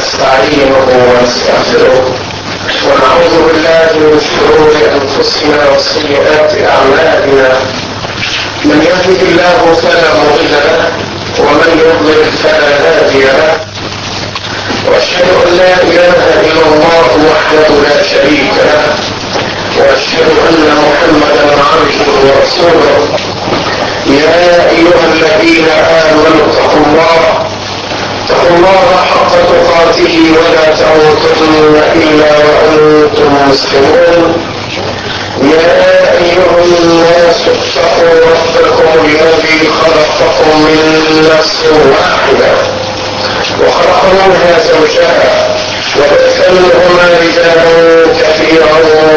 ونستعينه ونستغفره ونعوذ بالله من شرور انفسنا وسيئات اعمالنا من يهده الله فلا مضل له ومن يضلل فلا هادي له واشهد ان لا اله الا الله وحده لا شريك له واشهد ان محمدا عبده ورسوله يا ايها الذين امنوا اتقوا الله اتقوا الله حق تقاته ولا تموتن الا وانتم مسلمون يا ايها الناس اتقوا ربكم الذي خلقكم من نفس واحده وخلق منها زوجها وبث منهما رجالا كثيرا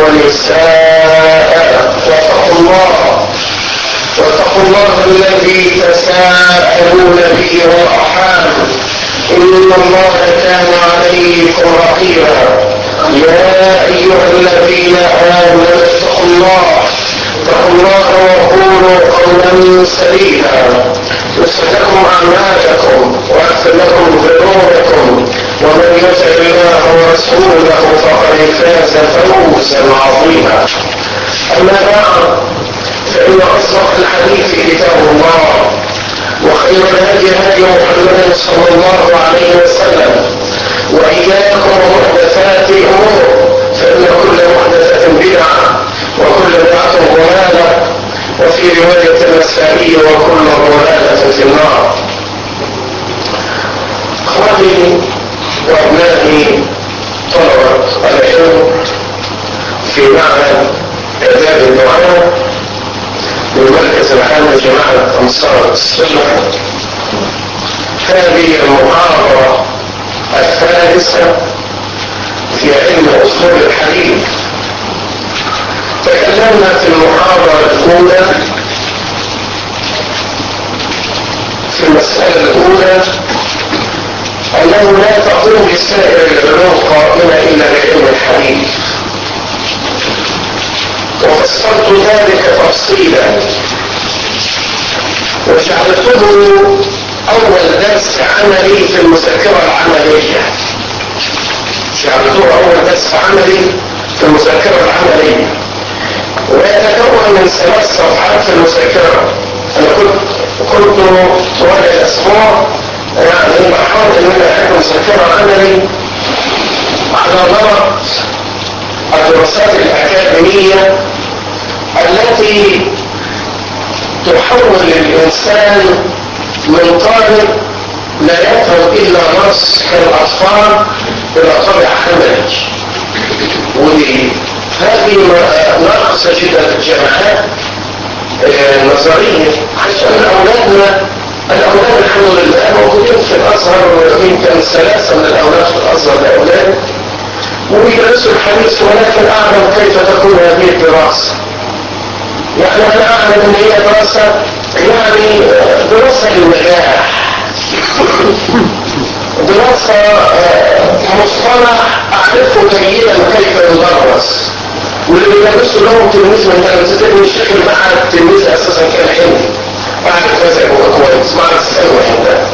ونساء واتقوا الله واتقوا الله الذي تساءلون به والارحام ان الله كان عليكم رقيبا يا ايها الذين امنوا اتقوا الله اتقوا الله وقولوا قولا سديدا يصلح لكم اعمالكم ويغفر لكم ذنوبكم ومن يطع الله ورسوله فقد فاز فوزا عظيما اما بعد فان اصدق الحديث كتاب الله وخير الهدي هدي محمد صلى الله عليه وسلم واياكم محدثات الامور فان كل محدثه بدعه وكل بدعه ضلاله وفي روايه النسائي وكل ضلاله في النار اخواني وابنائي طلبه العلم في معهد اعداد الدعاء من مركز العام لجماعة أنصار السنة هذه المحاضرة الثالثة في علم أصول الحديث تكلمنا في المحاضرة الأولى في المسألة الأولى أنه لا تقوم بسائر العلوم قائمة إلا بعلم الحديث وفصلت ذلك تفصيلا وجعلته اول درس عملي في المذكرة العملية جعلته اول درس عملي في المذكرة العملية ويتكون من ثلاث صفحات في المذكرة انا كنت كنت طوال الاسبوع يعني بحاول ان انا اعمل مذكرة عملي على نمط الدراسات الأكاديمية التي تحول الإنسان من طالب لا يفهم إلا نص كالأطفال إلى طابع عملي وهذه ناقصة جدا في الجامعات نظرية عشان أولادنا الأولاد الحمد لله موجودين في الأزهر يمكن ثلاثة من الأولاد في الأزهر الأولاد ويدرسوا الحديث ولكن أعلم كيف تكون هذه الدراسة يعني أنا أعلم أن هي دراسة يعني دراسة للنجاح دراسة مصطلح أعرفه جيدا كيف يدرس واللي بيدرسوا لهم تلميذ من تلاميذ ابن الشيخ المعهد التلميذ أساسا كان هندي أعرف هذا هو كويس مع السنة هندا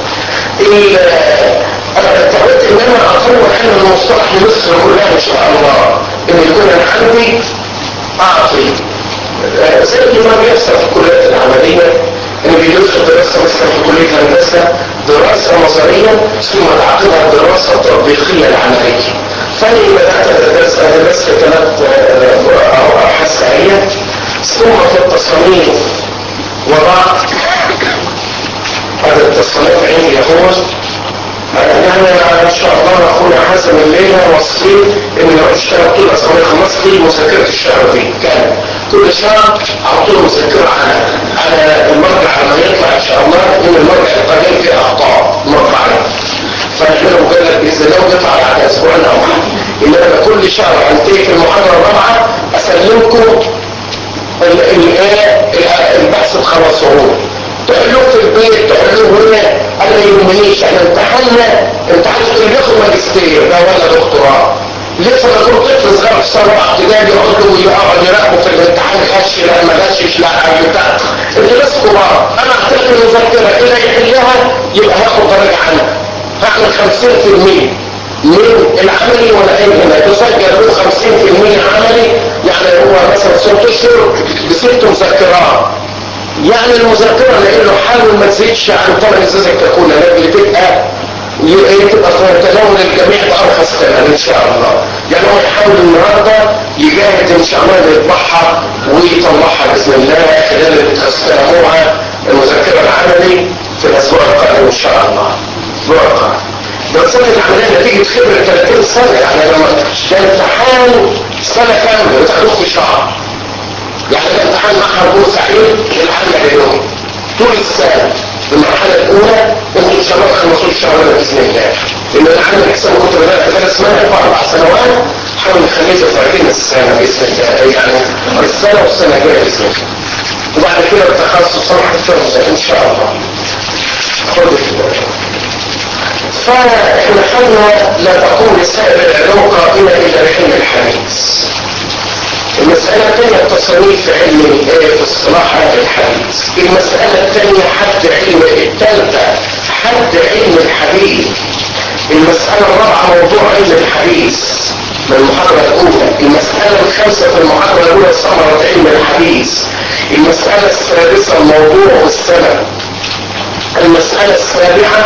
اضطريت ان انا اطور علم المصطلح لمصر كلها ان شاء الله ان يكون انا عندي اعطي زي ما بيحصل في الكليات العمليه ان بيدرسوا دراسه مثلا في كليه الهندسه دراسه نظريه ثم تعقدها الدراسه التطبيقيه العمليه فاني بدات ادرس ادرس ثلاث ابحاث سريه ثم في التصاميم وضعت هذا التصاميم عندي يقول انا ان شاء الله اخونا حسن الليله وصيت ان اشتغل طول اسبوع خلصت لي مذكره الشهر دي كان كل شهر احط له مذكره على على المرجع لما يطلع ان شاء الله ان المرجع القديم فيه اخطاء مرفع له فنعمله مجلد باذن الله ويطلع بعد اسبوعين او حاجه انما كل شهر انتهي في المحاضره الرابعه اسلمكم البحث الخلاصون تحلوه في البيت تحلوه هنا انا ما يهمنيش احنا امتحنا امتحان اللي ياخد ماجستير ده ولا دكتوراه لسه ما كنت طفل صغير في سنه رابعه ابتدائي يقعد له يقعد يراقبه في الامتحان غش لا ما غشش لا بتاع الناس كبار انا اعتقد المذكره كده يحلها يبقى هاخد درجه عنها هعمل 50% من العملي والعلمي تسجل له 50% عملي يعني هو مثلا ست اشهر بست مذكرات يعني المذكره اللي له حاول ما تزيدش عن ثمن ازازه كاكولا لكن تبقى تبقى في تناول الجميع بارخص ثمن ان شاء الله يعني هو يحاول النهارده يجاهد ان شاء الله انه يطبعها ويطلعها باذن الله خلال اللي تستلموها المذكره العملي في الاسبوع القادم ان شاء الله الاسبوع القادم ده سنة العملية نتيجة خبرة 30 سنة يعني لما ده امتحان سنة كاملة بتاخدوه في شهر يعني ده امتحان مع حربون سعيد العمل اليوم طول السنة المرحلة الأولى انتوا إن شاء الله تخلصوا الشهر ده بإذن الله لأن العمل حساب كنت بدأت ثلاث سنوات في أربع سنوات حاول نخليه في 30 السنة بإذن الله يعني السنة والسنة الجاية بإذن الله وبعد كده التخصص صراحة الفرصة إن شاء الله خد فاحنا خلنا لا تكون سائر العلوم قائمة إلا بعلم الحديث المسألة الثانية التصنيف في علم الايه في اصطلاح اهل الحديث المسألة الثانية حد علم الثالثة حد علم الحديث المسألة الرابعة موضوع علم الحديث من المحاضرة الأولى المسألة الخامسة في المحاضرة الأولى ثمرة علم الحديث المسألة السادسة الموضوع والسند المسألة السابعة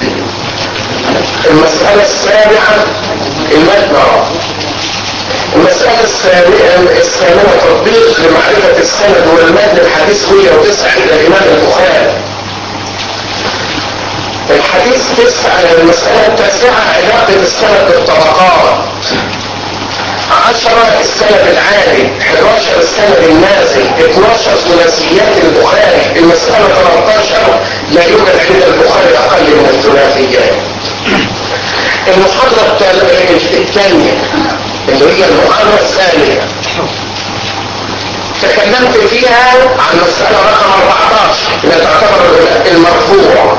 المسألة السابعة المادة المسألة الثامنة تطبيق لمعرفة السند والمتن الحديث 109 عند الإمام البخاري الحديث تسعة المسألة التاسعة علاقة السند بالطبقات عشرة السند العالي 11 السند النازل 12 ثلاثيات البخاري المسألة 13 لا يوجد عند البخاري أقل من الثلاثيات المحاضرة الثانية اللي هي المحاضرة الثانية تكلمت فيها عن مسألة رقم 14 اللي تعتبر المرفوع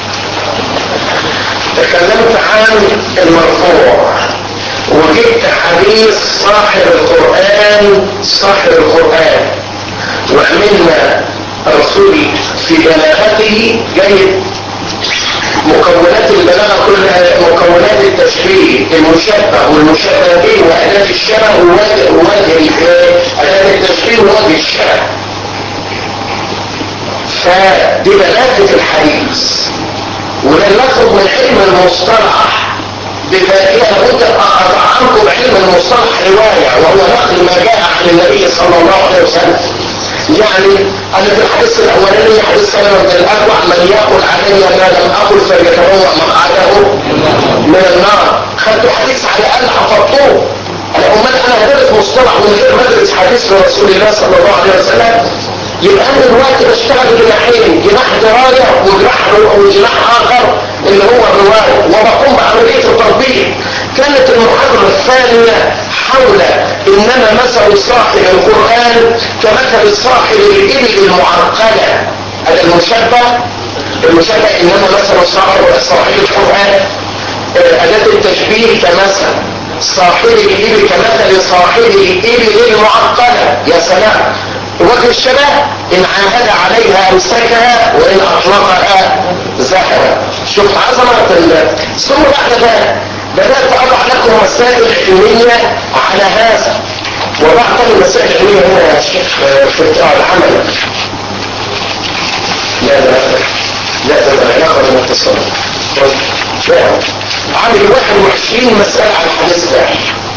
تكلمت عن المرفوع وجبت حديث صاحب القرآن صاحب القرآن وعملنا رسولي في بلاغته جيد مكونات البلاغة كلها مكونات التشبيه المشبه والمشبه به وأداة الشبه ووجه ووجه أداة التشبيه ووجه الشبه فدي بلاغة الحديث ولن نخرج من علم المصطلح بفائدة لابد أطعنكم بعلم المصطلح رواية وهو نقل ما جاء عن النبي صلى الله عليه وسلم يعني أنا في الحديث الأولاني حديث سلمة بن الأكوع من يقول علي ما لم أقل فليتبوأ مقعده من النار خدتوا حديث على الأقل حفظتوه أنا أمال أنا هدرس مصطلح من غير ما أدرس حديث لرسول الله صلى الله عليه وسلم يبقى أنا دلوقتي بشتغل بجناحين جناح دراية وجناح وجناح آخر اللي هو الرواية وبقوم بعملية التطبيق كانت المحاضرة الثانية حول إنما مثل صاحب القرآن كمثل صاحب الإبل المعرقلة هذا المشبه المشبه إنما مثل صاحب صاحب القرآن أداة التشبيه كمثل صاحب الإبل كمثل صاحب الإبل المعرقلة يا سلام وجه الشبه إن عاهد عليها أمسكها وإن أطلقها زهرة شوف عظمة ثم بعد ذلك بدأت أضع لكم مسائل علمية على هذا وبعض المسائل العلمية هنا يا شيخ في العمل لا لا لا لا لا لا من اتصال لا عامل 21 مسألة على الحديث ده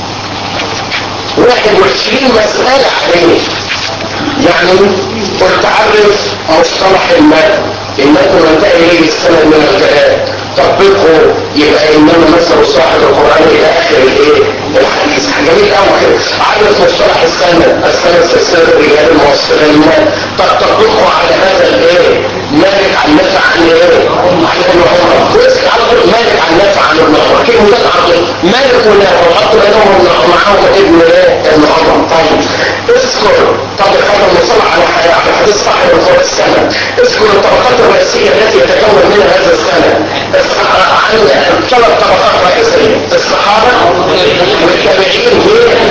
21 مسألة عليه يعني قلت عرف مصطلح المتن المتن منتهي اليه السند من الكلام تطبيقه يبقى انما مثل صاحب القران الى اخر الايه الحديث جميل قوي عرف مصطلح السند السند سلسله الرجال الموصلين طب تطبيقه على هذا الايه مالك عن نافع عن ايه عن ابن عمر كويس عرض مالك عن نافع عن ابن عمر كيف ده عرض مالك ونافع وحط بينهم معاهم ابن ايه ابن عمر طيب اذكر طب خلينا نصل على على حديث صاحب القران السند اذكر الطبقات الرئيسيه التي يتكون منها هذا السند عن ثلاث طبقات رئيسية الصحابة والتابعين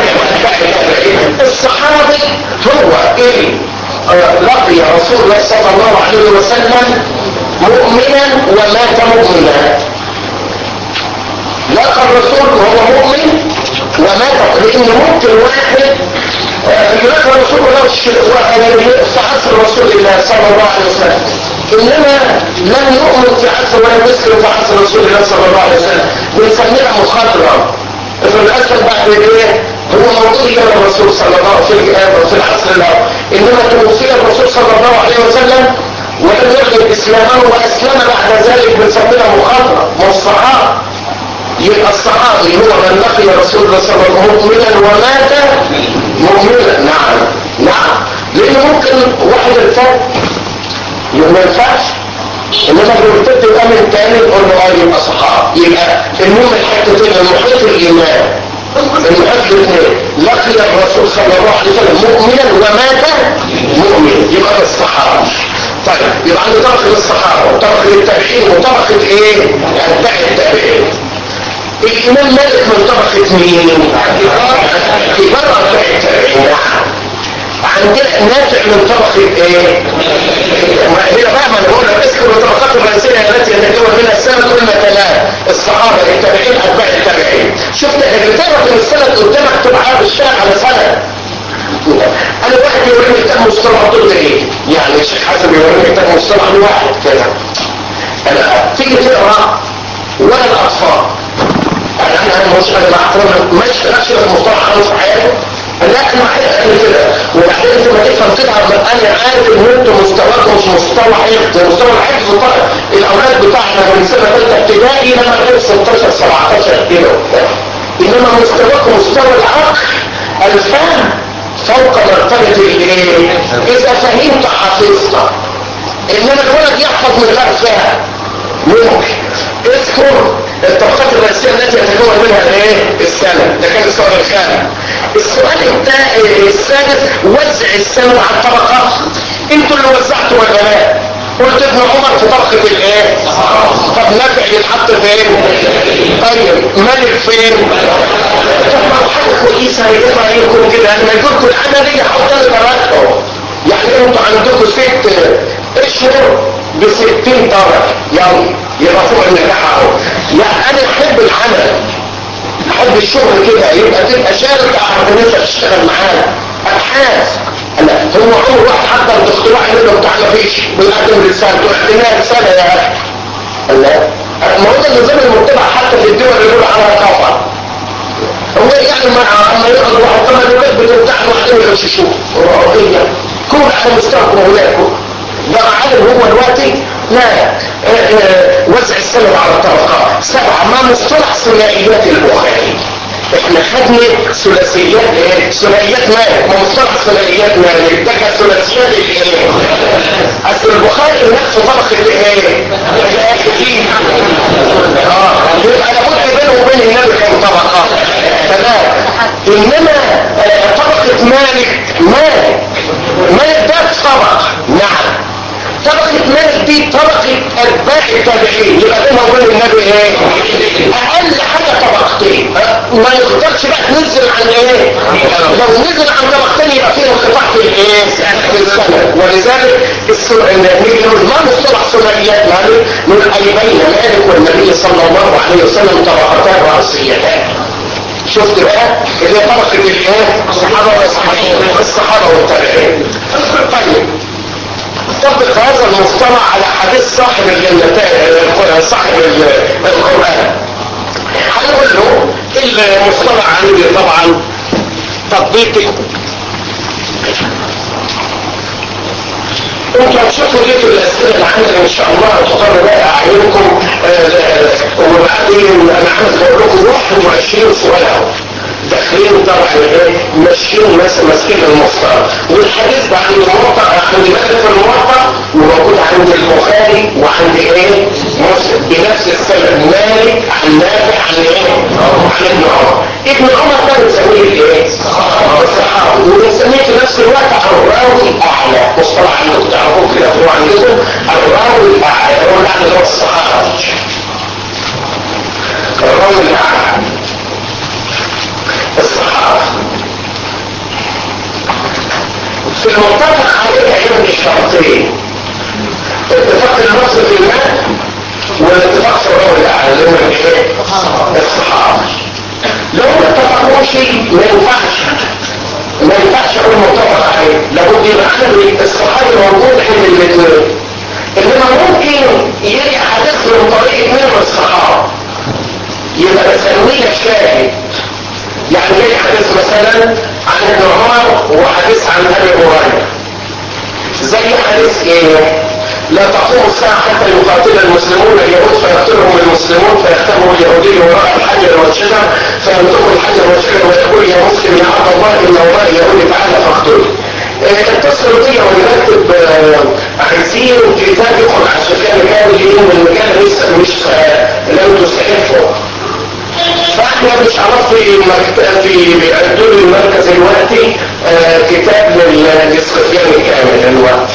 الصحابي هو اللي لقي رسول الله صلى الله عليه وسلم مؤمنا ومات مؤمنا لقى الرسول وهو مؤمن ومات لان ممكن واحد يلقى الرسول ولو في عصر رسول الله صلى الله عليه وسلم انما لم يؤمن في عصر ولا يسلم في عصر رسول الله صلى الله عليه وسلم بنسميها مخاطره فللاسف بعد ايه هو موجود كما الرسول صلى الله عليه وسلم في العصر الاول انما توفي الرسول صلى الله عليه وسلم ولم يعلن اسلامه واسلم بعد ذلك بنسميها مخاطره مصطلحات يبقى الصحابي هو من لقي رسول الله صلى الله عليه وسلم مؤمنا ومات مؤمنا نعم نعم لان ممكن واحد ارتد ما ينفعش انما لو ارتد يبقى من تاني نقول له اه يبقى صحابي يبقى المهم الحتتين المحيط الايمان المحيط الاثنين لقي الرسول صلى الله عليه وسلم مؤمنا ومات مؤمنا يبقى ده الصحابي طيب يبقى عنده طبقه الصحابه وطبقه التابعين وطبقه ايه؟ اتباع التابعين الامام مالك من طبقة مين كبار اتباع التابعين عندنا نافع من طبقة ايه هي بقى ما انا بقول لك اذكر الطبقات الرئيسية التي يتكون منها السنة قلنا ثلاث الصحابة التابعين اتباع التابعين شفت الكتابة من السنة قدامك تبقى عارف الشارع على سنة انا واحد يوريني كتاب مصطلح ضد ايه يعني الشيخ حسن يوريني كتاب مصطلح لواحد كده انا تيجي تقرا ولا الاطفال يعني انا مش انا مع احترامي ما اشتغلش في مصطلح خالص في حياتي لا انا عارف انا كده وبعدين انت ما تفهم كده انا عارف ان انتوا مستواكم مش مستوى حفظ مستوى الحفظ الاولاد بتاعنا من سنه ثالثه ابتدائي لما غير 16 17 كده وبتاع انما مستواكم مستوى العقل الفهم فوق مرتبه الايه اذا فهمت حفظت انما الولد يحفظ من غير فهم ممكن اذكر الطبقات الرئيسية التي يتكون منها الايه السنة ده كان السؤال الخامس السؤال السادس وزع السنة على الطبقات انتوا اللي وزعتوا ولا لا قلت ابن عمر في طبقة الايه طب نافع يتحط فين طيب ملك فين طب ما حاجة كويسة يجمع عليكم كده لما يقولكم العملية حط لي درجته يعني انتوا عندكم ست اشهر بستين درجة يلا يبقى فوق النجاح اهو يعني انا احب العمل احب الشغل كده يبقى تبقى شارك اعرف ان انت تشتغل معانا ابحاث لا هو عمر واحد حضر الاختراع اللي بتاع ما فيش بيقدم رسالته اعتناء رساله يا اخي لا ما هو ده النظام المتبع حتى في الدول اللي يقول عليها كفر هو يعني ما اما يقعد واحد طبعا الولاد بتمتحن وبعدين يغششوه الرعوية كل على مستواكم هناكم ده عالم هو دلوقتي لا اه اه وزع السند على الطبقات سبعة ما مصطلح ثنائيات البخاري احنا خدنا ثلاثيات ايه ثنائيات مالك ما مصطلح ثنائيات مالك ده كان ثلاثيات الايه اصل البخاري نفسه طبقة ايه الاخرين اه يبقى لابد بينه وبين النبي كان طبقات تمام انما اه طبقة مالك مالك مالك ده طبقة نعم طبقة مالك دي طبقة اتباع التابعين يبقى بينها وبين النبي ايه اقل حاجة طبقتين ما يقدرش بقى تنزل عن ايه لو نزل عن طبقتين يبقى فيه انقطاع في الايه في السنة ولذلك نيجي نقول ما مصطلح ثنائيات مالك نقول اي بين مالك والنبي صلى الله عليه وسلم طبقتان رئيسيتان شفت بقى اللي هي طبقة الايه الصحابة والصحابة الصحابة والتابعين طيب طبق هذا المصطلح على حديث صاحب الجنتين صاحب القرآن هنقول له المصطلح عندي طبعا تطبيقي انتوا هتشوفوا دي في الاسئله اللي عندنا ان شاء الله تقر بقى اعينكم وبعدين انا عايز اقول لكم 21 سؤال اهو داخلين طبعا ايه ماشيين ناس ماسكين المصطلح والحديث ده عند الموطأ عند مالك الموطأ وموجود عند البخاري وعند ايه مسلم بنفس السبب مالك عن نافع عن ايه عن ابن عمر ابن عمر ده بنسميه الايه الصحابي وبنسميه في نفس الوقت الراوي الاعلى مصطلح عندكم تعرفوه كده هو عندكم الراوي الاعلى الراوي الاعلى اللي هو الصحابي الراوي الاعلى الصحابة في المتفق عليه عندي شرطين اتفاق النص في المال والاتفاق في الراوي الاعلى اللي هو الايه الصحابة لو ما اتفقوش ما ينفعش ما ينفعش اقول متفق عليه لابد يبقى عندي الصحابي موجود عند الاثنين انما ممكن يجي حديث من طريق اثنين من الصحابه يبقى بسميه شاهد يعني جاي حديث مثلا عن ابن عمر وحديث عن ابي هريره زي حديث ايه لا تقوم الساعة حتى يقاتل المسلمون اليهود فيقتلهم المسلمون فيختموا اليهودي وراء الحجر والشجر فيمتقوا الحجر والشجر ويقول يا مسلم يا عبد الله ان الله يهودي تعالى فاقتله اتصلوا بيا ونرتب عايزين كتاب يدخل على السكان كامل يوم المكان لسه مش لم تستحقه فاحنا مش عرف في مكتب في بيعدوا لي المركز دلوقتي آه كتاب للصفيان كامل دلوقتي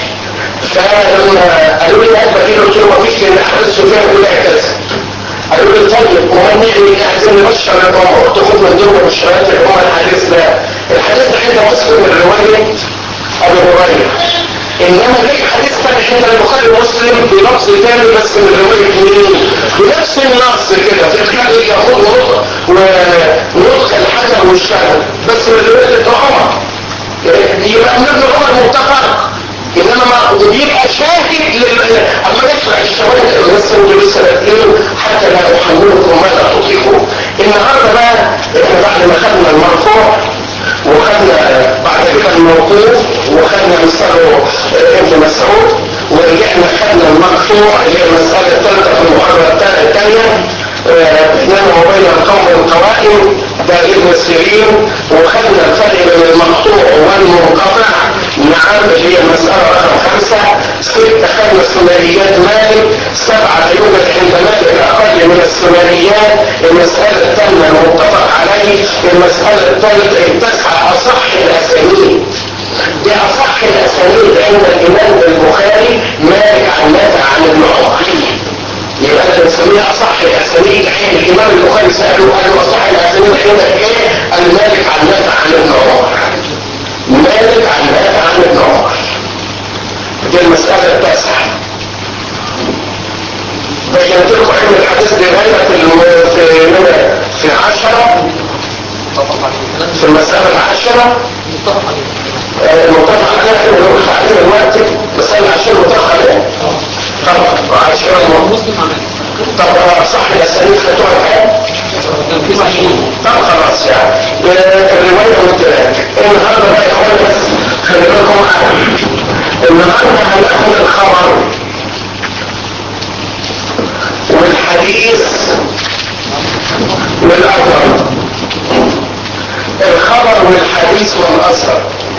فلما قالوا لي هات بديل قلت له مفيش لان احداث سفيان كلها كذا قالوا لي طيب وما نعمل عايزين نبشر الامور تاخد من ضمن مبشرات الامه الحديث ده الحديث ده عند مسلم من روايه ابي هريره انما ليه حديث ثاني عند البخاري ومسلم بلفظ ثاني بس من روايه مين بنفس النص كده في الحال ياخد نطق ونطق الحجر والشهر بس من روايه ابن عمر يبقى من ابن عمر متفق انما ما بيبقى شاهد لل... اما نشرح الشواهد بس انتوا لسه بادئين حتى لا احملكم ما لا تطيقوا النهارده بقى احنا بعد ما خدنا المرفوع وخدنا بعد كده الموقوف وخدنا مثاله ابن مسعود ورجعنا خدنا المرفوع اللي هي المساله الثالثه في المحاضره الثانيه بيننا وبين القوم القوائم ده ابن سيرين وخدنا الفرق بين المقطوع والمنقطع نعم اللي هي المسألة رقم خمسة ستة خدنا الثنائيات مالك سبعة يوجد عند مالك أقل من الثنائيات المسألة الثامنة المتفق عليه المسألة الثالثة التسعة أصح الأسانيد دي أصح الأسانيد عند الإمام البخاري مالك عن نافع عن ابن عمر يبقى احنا بنسميها اصح الاسانيد عند الامام البخاري ساله قال له اصح الاسانيد عندك ايه؟ المالك عن نافع عن ابن عمر مالك عن نافع عن ابن عمر دي المسألة التاسعة بينت لكم علم الحديث لغاية في في عشرة في المسألة العاشرة متفق عليه المتفق عليها احنا بنقول عليه دلوقتي مسألة عشرة متفق عليها طبعا عشرة مسلم عمل طب صح الاسانيد خدوها كام؟ كان في صحيحين طب خلاص يعني الرواية والتراك النهارده بقى يا اخوان بس خلي بالكم معايا النهارده هناخد الخبر والحديث والاثر الخبر والحديث والاثر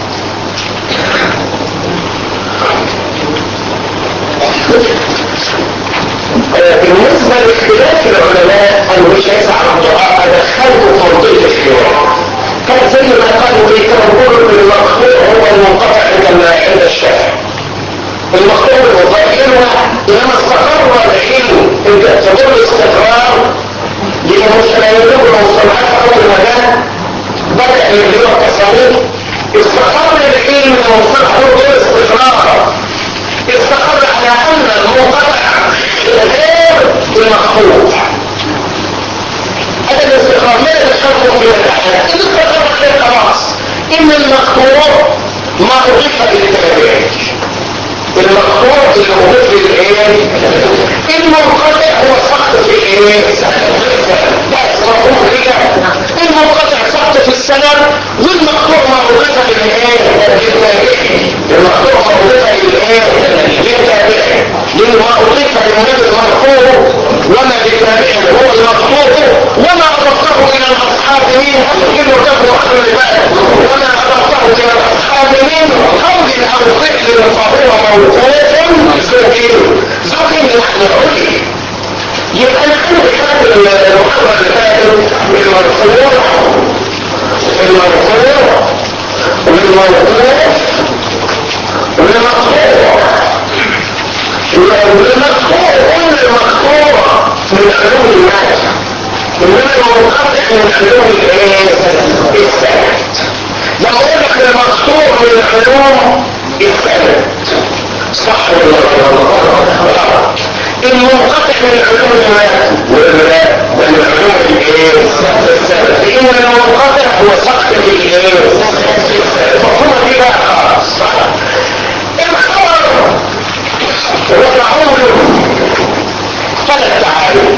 بالنسبة لاختلاف العلماء أنا مش عايز على الدعاء أدخلته في منطقة الاختلاف كان زي ما قالوا ايه كانوا بيقولوا ان المقطوع هو المنقطع عند عند الشافعي المقطوع ظاهرها انما استقر العلم تدل الاستقرار للمستمعين والمستمعات في اول مجال بدا اللي هو التصاميم استقر العلم من مصطلح دول استقرار استقر على ان المنقطع غير المقطوع هذا الاستقرار ما يتشرف في الحياة الاستقرار غير خلاص ان المقطوع ما اضيف للتابعين المقطوع اللي اضيف للايه المنقطع هو سقط في الايه بس مفهوم كده المنقطع سقط في السند والمقطوع ما اضيف للايه للتابعين المقطوع ما اضيف للايه للتابعين لما اضيف للنبي المرفوع وما للتابعين هو المقطوع وما اضفته الى الاصحاب من كله تبدو اهل البلد وما اضفته الى الاصحاب من قول او فعل فهو موقوف زوجين زوجين نحن علي يبقى انا عندي كتاب المحاضره اللي فاتت المرفوع المرفوع والموقوف والمقطوع والمقطوع كل مقطوع من علوم الناس انما المنقطع من علوم الايه السند لما اقول لك المقطوع من علوم السند صح ولا غلط المنقطع من علوم الناس ولا من علوم الايه لان المنقطع هو سقط الايه المفهومه دي بقى خلاص الخبر وضعوا له ثلاث تعاريف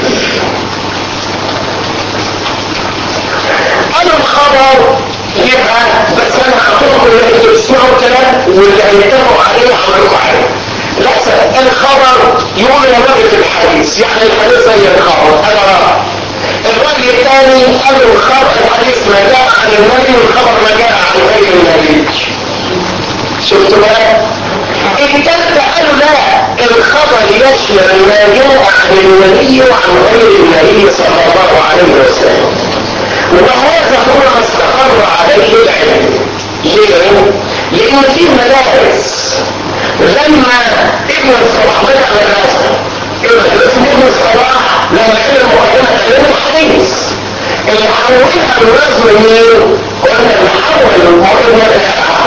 انا الخبر يبقى بس انا هعطيكم اللي تسمعوا الكلام واللي هيتفقوا عليه هقول عليه لا الخبر يقول يا راجل في الحديث يعني الحديث زي الخبر انا رأى الراجل الثاني قال الخبر الحديث ما جاء عن النبي والخبر ما جاء عن غير النبي شفتوا بقى الثالثة قالوا لا الخبر يشمل ما جاء عن النبي وعن غير النبي صلى الله عليه وسلم وهذا هو ما استقر عليه العلم ليه؟ لأن في مدارس لما ابن الصلاح بدأ مدرسة اسمه ابن الصلاح لما كان المقدمة علم الحديث اللي حولها الرسم مين؟ قلنا اللي حول المقدمة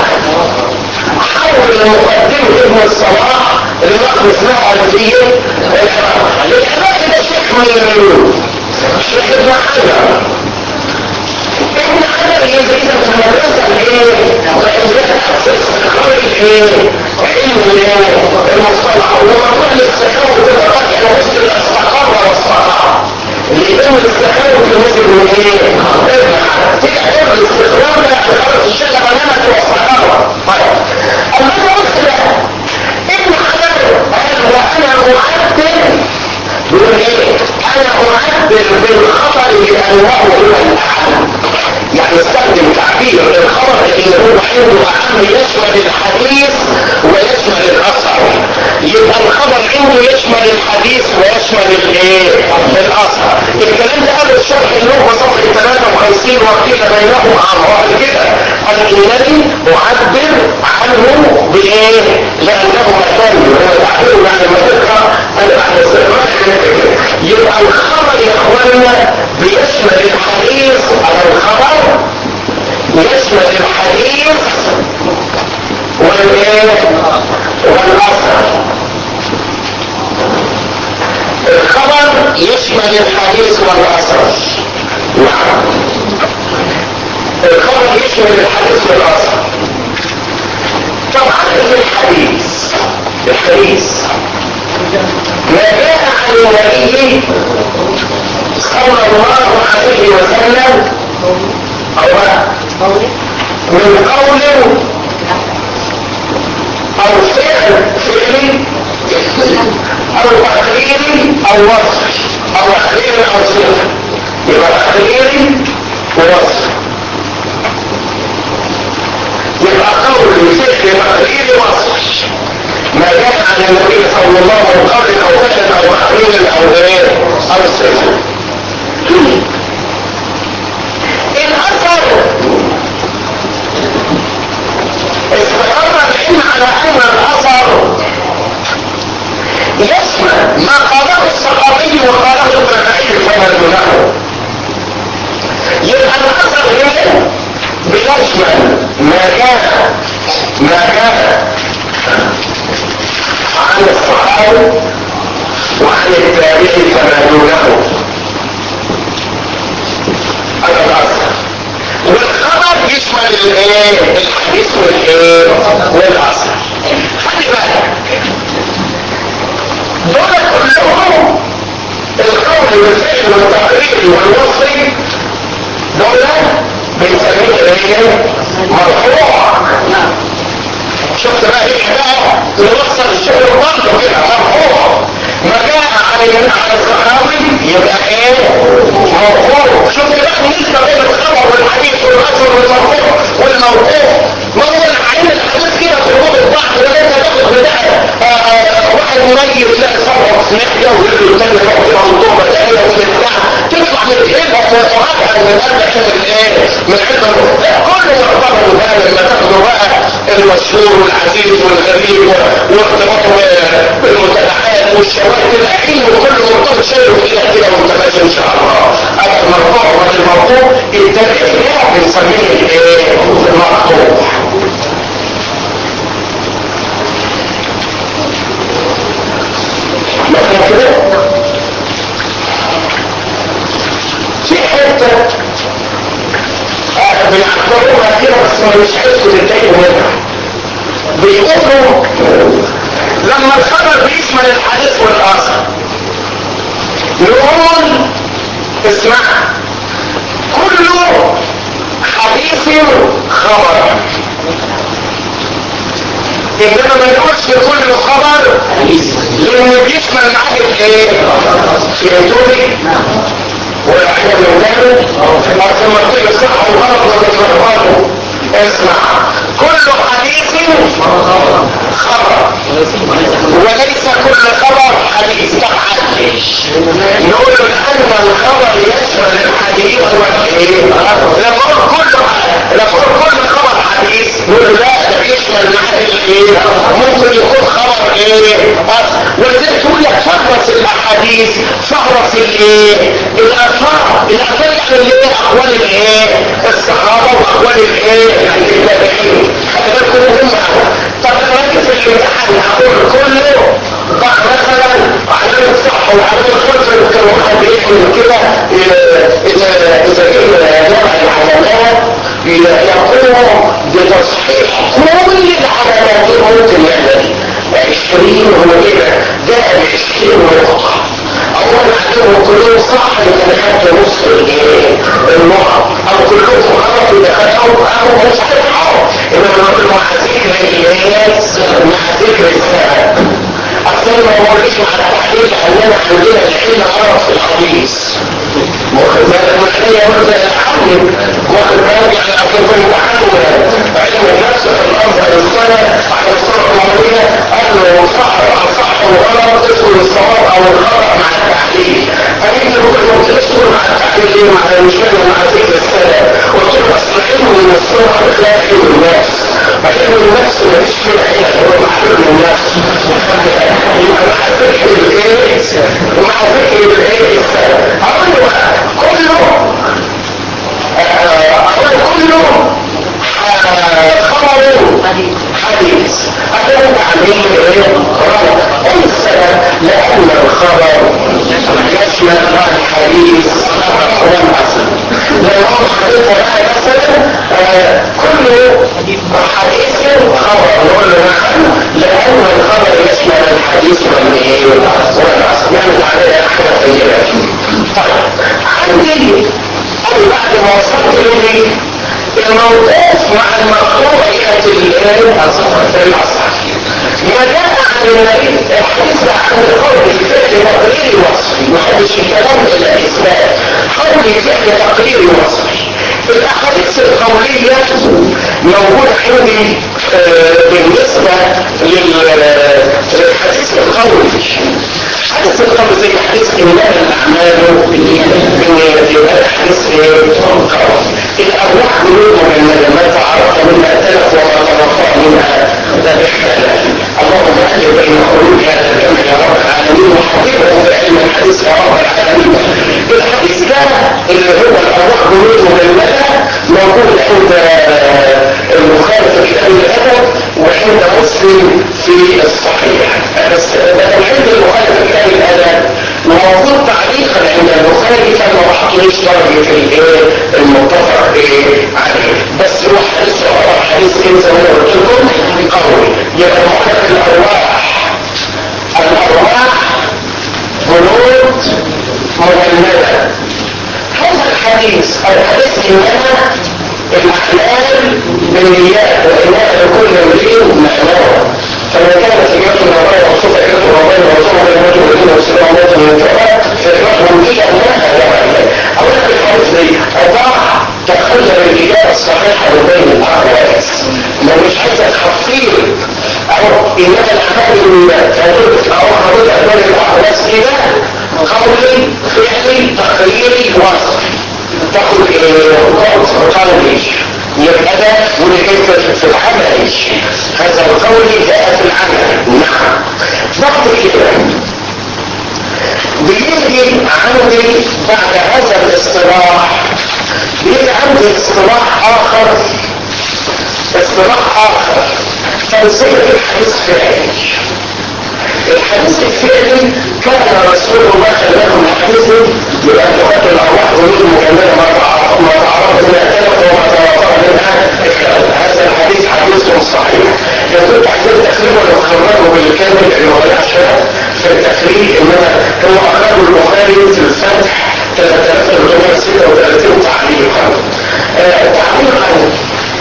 حول المقدمة ابن الصلاح اللي نقل اسمها الفية العراق ده شيخ مين؟ شيخ ابن حجر ابن حجر يزيد في المدرسة الايه؟ استقرار الايه؟ علم المصطلح وموضوع الاستقرار بالرأي على وسط الاستقرار والاستقرار اللي يتم الاستقرار في مثل من ايه؟ تبقى الاستقرار ده خلاص الشغل بنامك واستقرار طيب اما انا قلت لا ابن حجر قال وانا اعبر بيقول ايه؟ انا اعبر بالخطر لانه هو الاعلم يعني استخدم تعبير الخبر اللي هو عنده اهم يشمل الحديث ويشمل الاثر يبقى الخبر عنده يشمل الحديث ويشمل الايه الاثر الكلام ده قال الشرح النوبة صفحة 53 وقيل بينهم عن كده قال انني اعبر عنه بايه لانه مكان هو تعبير يعني ما تقرا بعد استقرار يبقى الخبر يا اخوانا بيشمل الحديث على الخبر يشمل الحديث والايه والاثر الخبر يشمل الحديث والاثر نعم الخبر يشمل الحديث والاثر طبعا الحديث الحديث ما جاء عن النبي صلى الله عليه وسلم او من قول او فعل فعلي او تقريري او وصف او تقرير او صفه يبقى تقريري ووصف يبقى قول فعل تقريري وصف ما جاء عن النبي صلى الله عليه وسلم قبل او فعل او تقرير او ايه او صفه الاثر استقر العلم على ان الاثر يشمل ما قاله الصحابي وقاله التابعي فما دونه يبقى الاثر هنا بيشمل ما جاء ما جاء عن الصحابي وعن التابعي فما دونه هذا الاثر والخبر يشمل الايه الحديث والايه والاثر خلي بالك دول كلهم القول والفعل والتقرير والوصف دول بنسميه ايه مرفوع شفت بقى ايه بقى نوصل الشغل برضه كده مرفوع ما جاء عن عن الصحابي يبقى ايه مرفوع شفت بقى النسبه بين الخبر والحديث والاثر والمرفوع والموقوف ما هو العين الحديث كده تربط البعض ولا انت تاخد بتاع واحد ميت لا صبغه في ناحيه ورجله الثانيه تاخد كده منطقه تانيه وبتاع تطلع من ايدها وتقعدها من قلب من ايه من علم كل مرتبط بقى لما تاخدوا بقى المشهور والعزيز والغريب واختلاطه بالمتابعات والشواهد الاخير وكل مرتبط شيء كده كده متماشي ان شاء الله هذا المرفوع والمرفوع التاريخ ده بنسميه الايه المرفوع مثلا كده بس مش عايزكم تتضايقوا منها بيقولوا لما الخبر بيشمل الحديث والاخر نقول اسمع كل حديث خبر انما ما نقولش كل خبر لانه بيشمل معاه الايه فهمتوني ولا حاجه من ذلك اصل ما تقول صح وغلط ولا تلخبطوا اسمع كل حديث خبر وليس كل خبر حديث طبعا نقول ان الخبر يشمل الحديث والايه لما اقول كل لما اقول كل خبر حديث نقول لا ده بيشمل معاه الايه ممكن يكون خبر ايه ولذلك تقول لك فهرس الاحاديث فهرس الايه الاثار الاثار يعني الايه اقوال الايه الصحابه واقوال الايه التابعين خلي بالكم مهم طب انا في الامتحان اقول كله بعد مثلا علامة صح وعلامة خلف كانوا واحد بيعمل كده اذا اذا جه جمع العلامات يقوم بتصحيح كل العلامات ممكن يعمل عشرين هو كده ده عشرين نقطة اولا عندهم كلهم صح يمكن حتى نص الايه النقط او كلهم غلط يبقى خدهم او مش هتفحوا انما نقول مع ذكر الايات مع ذكر السبب اصلا ما بقولش مع التحليل لاننا عندنا العلم غلط في الحديث واخد بالك من هي برضه الحل واخد بالك يعني اصل في الامتحان علم النفس في الازهر السنه على الصوره العمريه قال صح صح وغلط تدخل الصواب او الخطا مع التحليل فانت ممكن ما تدخل مع التحليل ليه مع المشكله مع ذكر السنه قلت له اصل علم من الصوره لا علم النفس علم النفس ما فيش فيه علم هو معلوم النفس يبقى مع ذكر الايه ومع ذكر الايه السنه اقول له كله اقول كله خبر حديث أدلت عليه ايه غلط اي السبب لان الخبر يشمل الحديث والاصل لان هو حديث بقى مثلا كل حديث خبر نقول له نعم لان الخبر يشمل الحديث والايه والاصل نعمل عليه حاجه طيبه طيب عندي أنا بعد ما وصلت إليه الموقوف مع المقطوع يأتي الآن في الأصح ما جاء عن النبي الحديث عن القول الفعل تقريري وصفي ما حدش الكلام إلا إثبات قول الفعل تقريري وصفي الأحاديث القولية موجودة عندي بالنسبة للحديث القولي حديث القول زي حديث إنما الأعمال بالنيات يبقى حديث قول الأرواح قلوب من ما تعرف منها تلف وما ترفع منها ذبحنا اللهم أجل بين قلوب هذا الجمع يا رب العالمين وحبيبه بعلم الحديث يا رب العالمين الحديث ده اللي هو الأرواح قلوب مجمدة موجود عند البخاري في كتاب الأدب وعند مسلم في الصحيح بس بدل عند البخاري في كتاب الأدب وموجود تعليقا عند البخاري كان ما بحطليش درجة الايه المتفق ايه عليه بس هو حديث يعتبر حديث ايه زي ما انا قلت لكم قوي يبقى مؤلف الارواح الارواح بنود مجمدة هذا الحديث الحديث انما الاحلال بالنيات وانما لكل امرئ معناه فما كانت إجابة الرباية وصفة إجابة الرباية وصفة إجابة الرباية وصفة إجابة الرباية فإجابة ممكنة أنها لا معنى أولا في الحديث دي أضع تخلى الإجابة الصحيحة بين الأقواس لو مش عايزة تخفير أو إنما الأعمال بالنيات فقلت أو حضرتك بين الأقواس كده قولي فعلي تقريري وصفي تاخد قولي يبقى ده ولكيف في العمل هذا القول جاء في العمل نعم بعد كده بيجي عندي بعد هذا الاصطلاح بيجي عندي اصطلاح اخر اصطلاح اخر تنسيق الحديث فعلي الحديث الفعلي كان رسول الله خلاكم حديثه يبقى انتوا خدتوا الارواح ظلوم مكمله ما تعرف ما تعرف ما تلف وما تعرف هذا الحديث حديث صحيح لو كنت عايزين تخريج ولا تخرجه بالكامل اللي ما بلاش في التخريج انما هو اخرجه البخاري في الفتح 3336 تعليقا تعليقا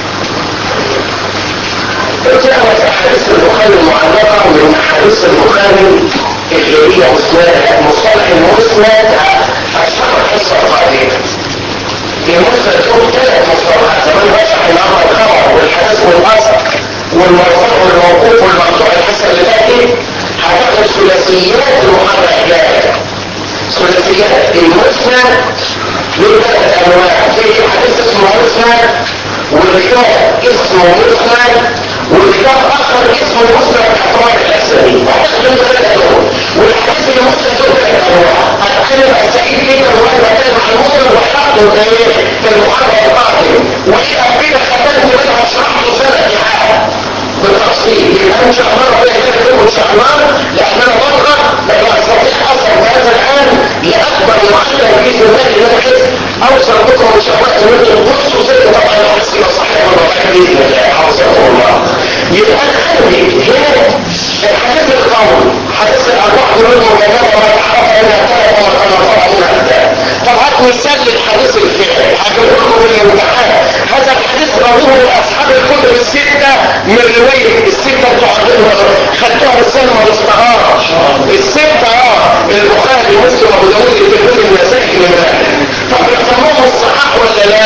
جاءت احاديث البخاري المعلقه من احاديث البخاري اللي هي مسند مصطلح المسند اشهر الحصه القادمه المسند له ثلاث مصطلحات زمان بشرح الامر الخبر والحديث والاثر والمرفوع والموقوف والمقطوع الحصه اللي فاتت هتاخد ثلاثيات المحرك جايه ثلاثيات المسند له ثلاث انواع في حديث اسمه مسند والكتاب اسمه مسند وكتاب اخر اسمه مسند احوال الاسلامي هتاخد ثلاث انواع والحديث اللي مسند له ثلاث انواع هتكلم اسئله كده وانا بتكلم عن المسند وحطه ايه في المحرك القادم واذا كده ختمت منها شرحت سنه حاجه بالتفصيل يبقى ان شاء الله ربنا يكرمكم ان شاء الله لان انا بكره لا استطيع اصلا هذا الان لاكبر معلم باذن الله ان انا عايز اوصل بكم ان شاء الله ان انتم تبصوا زي طبعا الحديث يبقى صحيح ولا ضعيف باذن الله حفظكم الله يبقى انا عندي هنا الحديث القول حديث الارواح دول المجمعه وما تعرف انها ثلاث وما تنظر منها الثالث طب هات مثال للحديث الفعلي هجيب لكم في الامتحان هذا الحديث رواه اصحاب الكتب السته من روايه السته بتوع خدتوها بالسنه ما الاستعاره السته اه البخاري مسلم ابو داوود الترمذي النسائي ابن ماجه طب يسموهم الصحاح ولا لا؟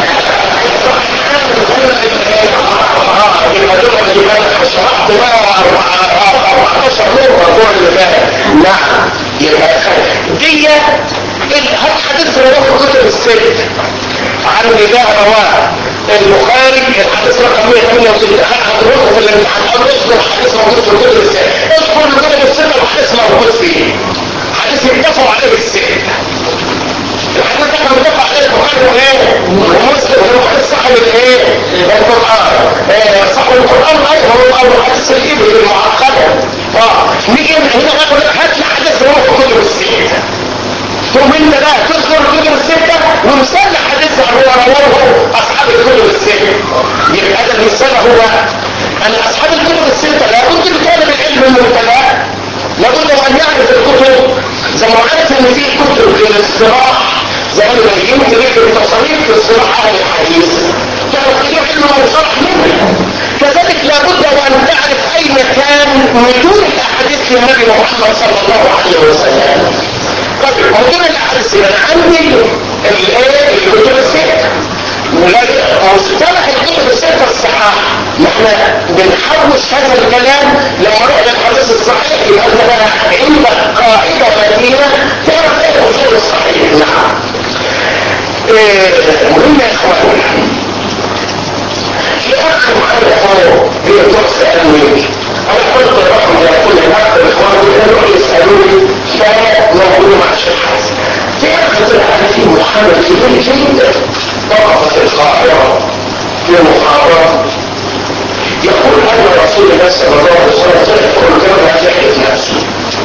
يبقى دول يبقى شرحت بقى 14 نقطه الاسبوع اللي فات نعم يبقى دي الحديث رواه كتب الست عن نداء رواه البخاري الحديث رقم 168 هتروحوا في الامتحان اذكر الحديث موجود في كتب الست اذكر كتب الست الحديث موجود فيه حديث اتفقوا عليه الست الحديث ده كان متفق عليه البخاري وايه ومسلم هو حديث صاحب الايه القران آه، صاحب القران ايضا هو اول حديث الابل المعقده اه نيجي هنا ناخد هات لي حديث رواه في كتب الست ثم انت بقى تذكر الكتب الستة ومثال حديث هو رواه اصحاب الكتب الستة يبقى هذا المثال هو ان اصحاب الكتب الستة لابد لطالب العلم المبتدأ لابد ان يعرف الكتب زي ما عرف ان في كتب للاصطلاح زي ما بينت لك التصاريف في اصطلاح اهل الحديث تعرف تجيب علم المصطلح منه كذلك لابد وان تعرف اين كان نزول الاحاديث للنبي محمد صلى الله عليه وسلم طيب موضوع الاحاديث انا عندي الايه الكتب السته مصطلح الكتب الستة الصحاح احنا بنحوش هذا الكلام لما نروح للحديث الصحيح يبقى انت بقى عندك قاعدة مدينة تعرف ايه الاصول الصحيح نعم إيه مهم يا اخوان في اخ معانا فوق بيطلق سألني انا قلت الرقم ده كل الاخ الاخوان بيقولوا يسألوني فموجود مع الشيخ حسن في اخ طلع في محمد كبير جدا طبقة في القاهرة في محاضرة يقول أن رسول الله صلى الله عليه وسلم يقول كما يحدث نفسه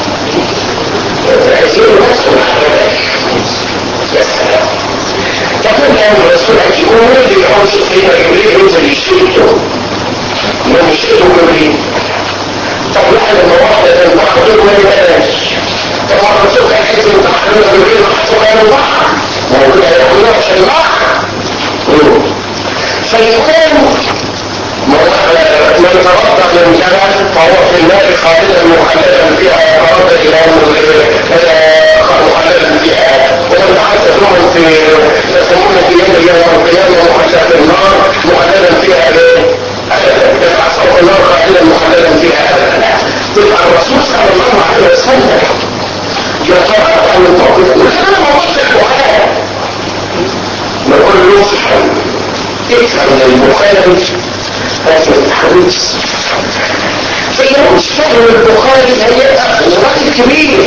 يزيد نفسه مع ذلك يا سلام يقول أن الرسول يقول من اللي يحوش فينا جبريل ينزل يشيله من يشيله جبريل طب لا لما واحدة تنبحر ما يبقاش طب الرسول كان حيث يمتحنون جبريل وحسوا كانوا بحر موجودة يقولون عشان بحر فيكون من تربى من جبل فهو في النار خالدا مخلدا فيها يتربى الى مخلدا فيها ومن تحدث لهم في يقومون في يوم يوم القيامه مخلدا في النار مخلدا فيها ابدا يتعصب النار خالدا مخلدا فيها ابدا تبقى الرسول صلى الله عليه وسلم يتربى من فوق وكان موضوع البخاري نقول له افهم البخاري هذا الحديث فإنه مش فاهم البخاري هيبقى راجل كبير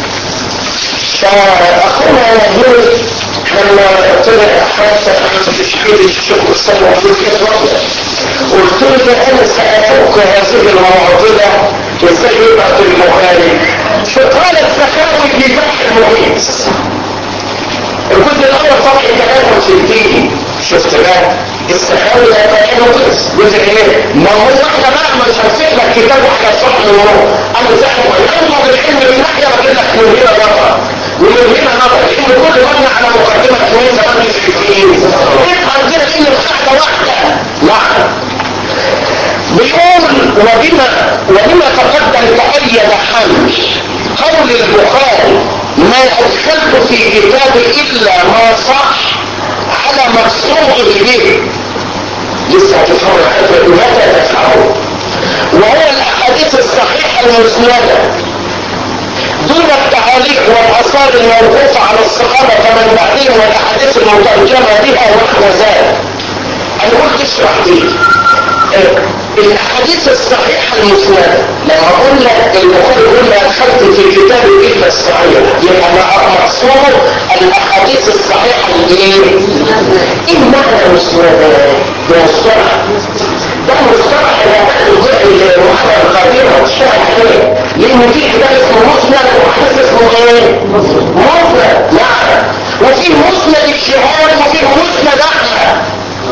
فأخونا يقول لما طلع حتى عن تشكيل الشيخ الصلاة في الكتاب قلت له أنا سأفك هذه المعضلة ازاي يبقى في البخاري فقال السخاوي في فتح المحيط الجزء الأول صفحة 63 شفت بقى السخاوي لا يتعين قدس جزء ايه ما هو احنا بقى مش هنسيب لك كتاب على شرح النور انا زي ما ينظر العلم من ناحيه بقول لك من هنا نظر ومن هنا نظر لان كل مبني على مقدمه اثنين زمان مشركين يبقى عندنا ان القاعده واحده نعم بيقول وبما وبما تقدم تأيد حمل قول البخاري ما ادخلت في كتابي الا ما صح على مقصود به لسه هتفهموا الحته متى تفهموا وهو الاحاديث الصحيحه المسنده دون التعاليق والاثار الموقوفه على الصحابه فمن بعدهم والاحاديث المترجمه بها ونحو ذلك انا قلت اشرح دي الاحاديث الصحيحه المسنده لما اقول لك البخاري يقول ما دخلت في كتاب الا الصحيح يبقى مقصوده الاحاديث الصحيحه الايه؟ ايه معنى مسنده؟ ده مصطلح ده مصطلح المحاضره القديمه واشتغل عليه لان في كتاب اسمه مسند وحديث اسمه ايه؟ مسند نعم وفي مسند الشهاد وفي مسند احمد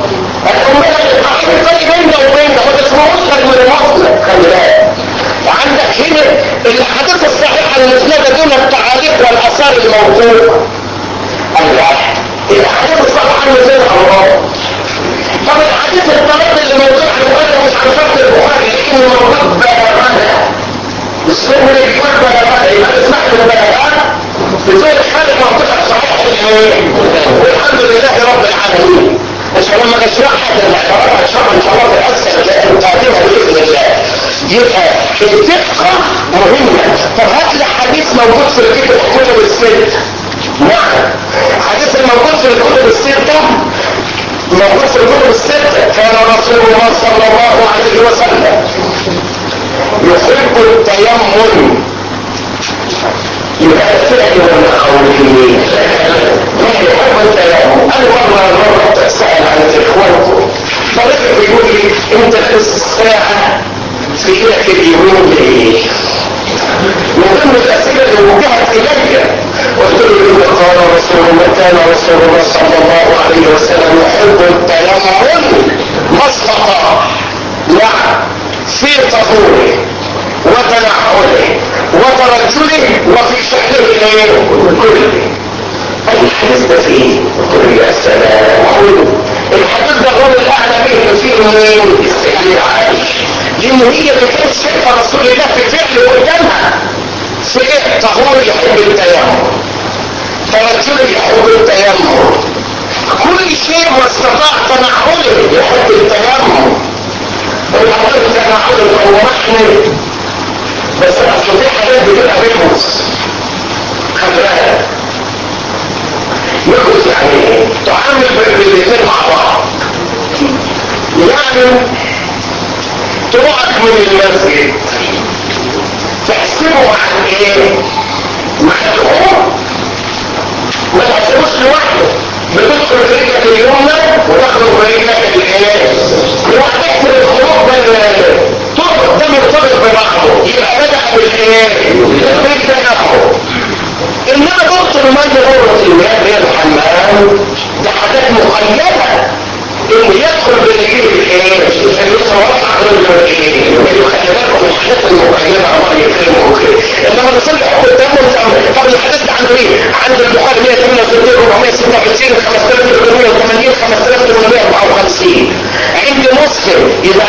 الفرق بين ده وبين ده هو اسمه مسند من المسند خلي بالك عندك هنا الاحاديث الصحيحه المسنده دون التعاليق والاثار الموقوفه الله الاحاديث الصحيحه المسنده الله طب الحديث الطريق اللي موجود على البخاري مش على شرط البخاري لانه موجود بلاغات السنه اللي بيقول بلاغات يبقى تسمح للبلاغات بزي الخالق موجود على صحيح والحمد لله رب العالمين مش لما نشرحها الاعتبارات هتشرح ان شاء الله في الاسئله القادمه باذن الله يبقى الدقه مهمه طب هات لي حديث موجود في الكتب الكتب الست نعم حديث الموجود في الكتب السته موجود في الكتب الستة كان رسول الله صلى الله عليه وسلم يحب التيمم يبقى فعل ولا قولي ما يحب التيمم انا مرة مرة سأل عن اخوانكم فرجل بيقول لي انت لسه الساعة في ايدك اليمين ليه من ضمن الاسئله اللي وجهت الي قلت له ان قال رسول الله كان رسول الله صلى الله عليه وسلم يحب التيمم ما استطاع نعم في طهوره وتنعله وترجله وفي شكله الايه كله الحديث ده فيه قلت له يا سلام الحديث ده هو الاعلى به فيه مين السيدة عائشة لان هي بتقول شايفه رسول الله في فعل قدامها في ايه طهور يحب التيمم فرجل يحب التيمم كل شيء ما استطاع تنعله يحب التيمم الحديث تنعله هو محمل بس اصل في حاجات بتبقى بيكوس خد بالك يخلص يعني تعامل بالاثنين مع بعض يعني طلوعك من المسجد تحسبه عن ايه مع الدخول ما تحسبوش لوحده بتدخل برجلك اليمنى وتخرج برجلك الايه يروح تحسب الخروج بين تربط ده مرتبط ببعضه يبقى بدا بالايه بالتنفس انما ضغط الميه دورة المياه هي الحمام ده حاجات مقيدة انه يدخل برجليه الايه اليسرى ويقع رجله الايه اللي خلي بالكم الحاجات المقيدة الله يكرمه وكده انما نصلح قدامه طب الحديث ده عنده ايه؟ عند البخاري 168 456 5380 5854 عند مسلم يبقى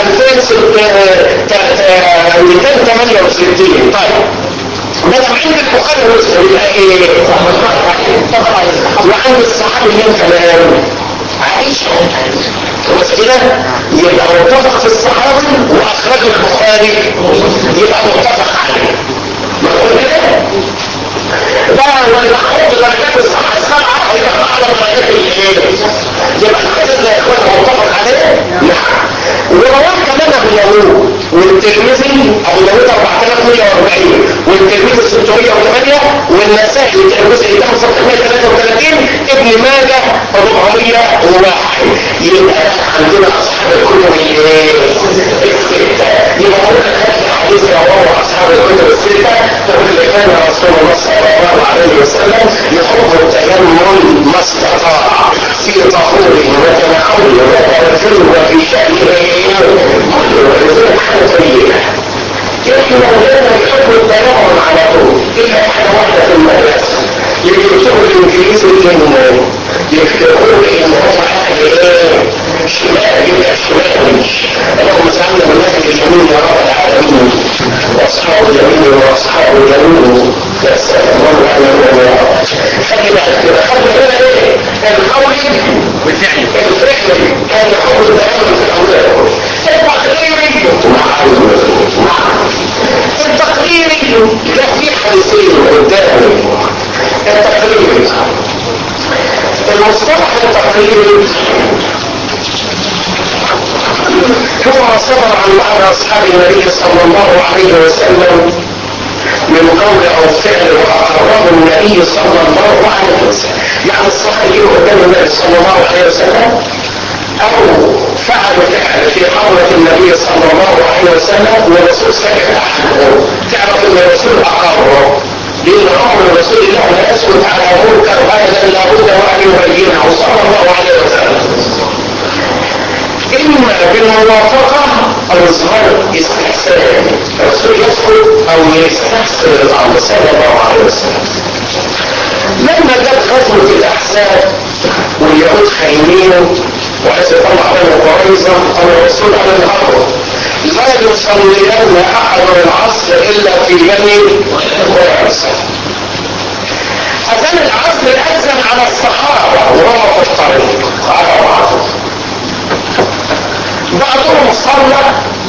2268 طيب بدل عند البخاري ومسلم يبقى ايه وعند الصحابي مين كمان عائشة بس كده يبقى متفق في الصحابي واخرجه البخاري يبقى متفق عليه مفهوم كده بقى ولا احط درجات الصحة السبعة هيبقى اعلى درجات الايه يبقى الحديث ده يا اخوان متفق عليه نعم ورواه كمان ابو داوود والترمذي ابو داوود 4140 والترمذي 608 والنسائي الجزء ده 633 ابن ماجه 401 يبقى عندنا اصحاب الكتب الايه السته يبقى هنا هذا حديث رواه اصحاب الكتب السته تقول كان رسول الله صلى الله عليه وسلم يحب التيمم ما استطاع في طهوره وتنعمه وتوكله وفي شأنه كله ولذلك حاجة طيبة احنا مولانا يحب التنعم على طول الا احنا واحدة في المدرسة اللي يكتبوا الانجليزي ان يفتكروا ان هم اهل ايه شمال يبقى شمالي اللهم اجعلنا من اهل اليمين يا رب العالمين واصحاب اليمين واصحاب اليمين يا سلام الله علينا يا رب خلي بالك كده خلي بالك ايه القول بالفعل الفعل كان يحب التنعم في الاولاد التقريري التقريري ده في حديثين قدامي التقريري المصطلح التقريري هو ما صدر عن بعض اصحاب النبي صلى الله عليه وسلم من قول او فعل واقره النبي صلى الله عليه وسلم يعني الصحابي قدام النبي صلى الله عليه وسلم او فعل فعل في حضرة النبي صلى الله عليه وسلم والرسول سكت عنه تعرف ان الرسول اقره لان امر رسول الله لا يسكت على منكر ابدا لابد وان يبينه صلى الله عليه وسلم اما بالموافقة او اظهار استحسان الرسول يسكت او يستحسن الامر صلى الله عليه وسلم لما جت غزوة الاحزاب واليهود خاينين وعايز يطلع بين قريظة قال الرسول على الامر لا يصلين احد العصر الا في بني قريظة اذان العصر اذن على الصحابة وهم في الطريق على بعضهم بعضهم صلى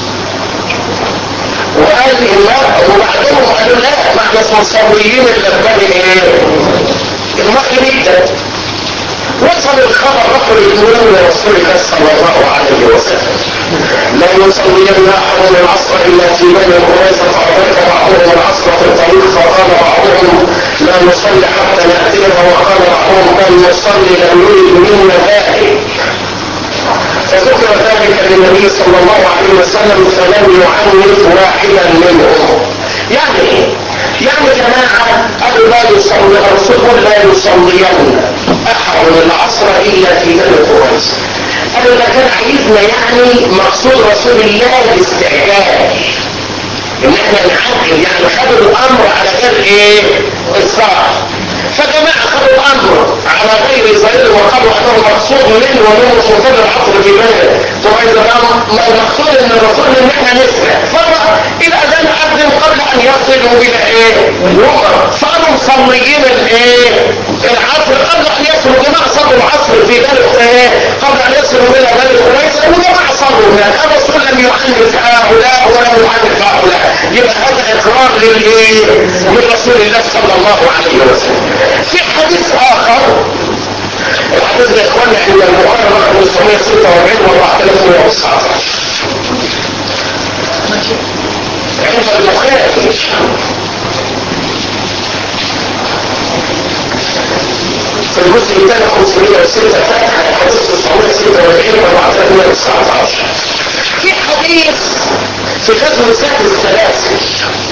وقال لا وبعضهم قالوا لا ما احنا مصليين الا في بني ايه المخ جدا وصل الخبر رفض الاثنين لرسول الله صلى الله عليه وسلم لا يصلين احد العصر الا في بني قريظه فادرك بعضهم العصر في الطريق فقال بعضهم لا نصلي حتى ناتيه وقال بعضهم بل نصلي لم يرد منا ذلك فذكر ذلك للنبي صلى الله عليه وسلم فلم يعنف واحدا منهم يعني ايه؟ يعني جماعة قالوا لا يصلي الرسول لا يصلين احد العصر الا في بني قريظة قالوا ده كان عايزنا يعني مقصود رسول الله الاستعجال ان احنا نعجل يعني خدوا الامر على غير ايه الصح فجماعة خدوا الامر على غير ظاهر وقالوا انه مقصود منه ومن مصطفى العصر في بلد فاذا ما المقصود ان الرسول ان احنا نسرع فما الى اذان اذن قبل ان يصلوا الى ايه صاروا مصليين الايه العصر قبل ان يصلوا جماعة صلوا العصر في بلد ايه قبل ان يصلوا الى بلد قريش وجماعة صلوا هناك الرسول لم يعنف هؤلاء ولم يعنف هؤلاء يبقى هذا اقرار للايه من رسول الله صلى الله عليه وسلم في حديث اخر الحديث ده اخوانا عند البخاري رقم 946 و 4119 عند البخاري في الجزء الثاني 506 فتح الحديث 946 و 4119 في حديث في غزوة سهل السلاسل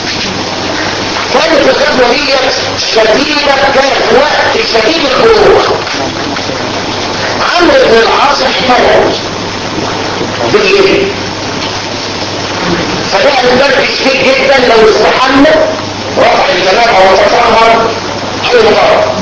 كانت الغزوة هي شديدة كانت وقت شديد الخروج عمرو بن العاص احتمل بالليل فجاء البرد شديد جدا لو استحمل رفع الجنابة وتطهر على الغرب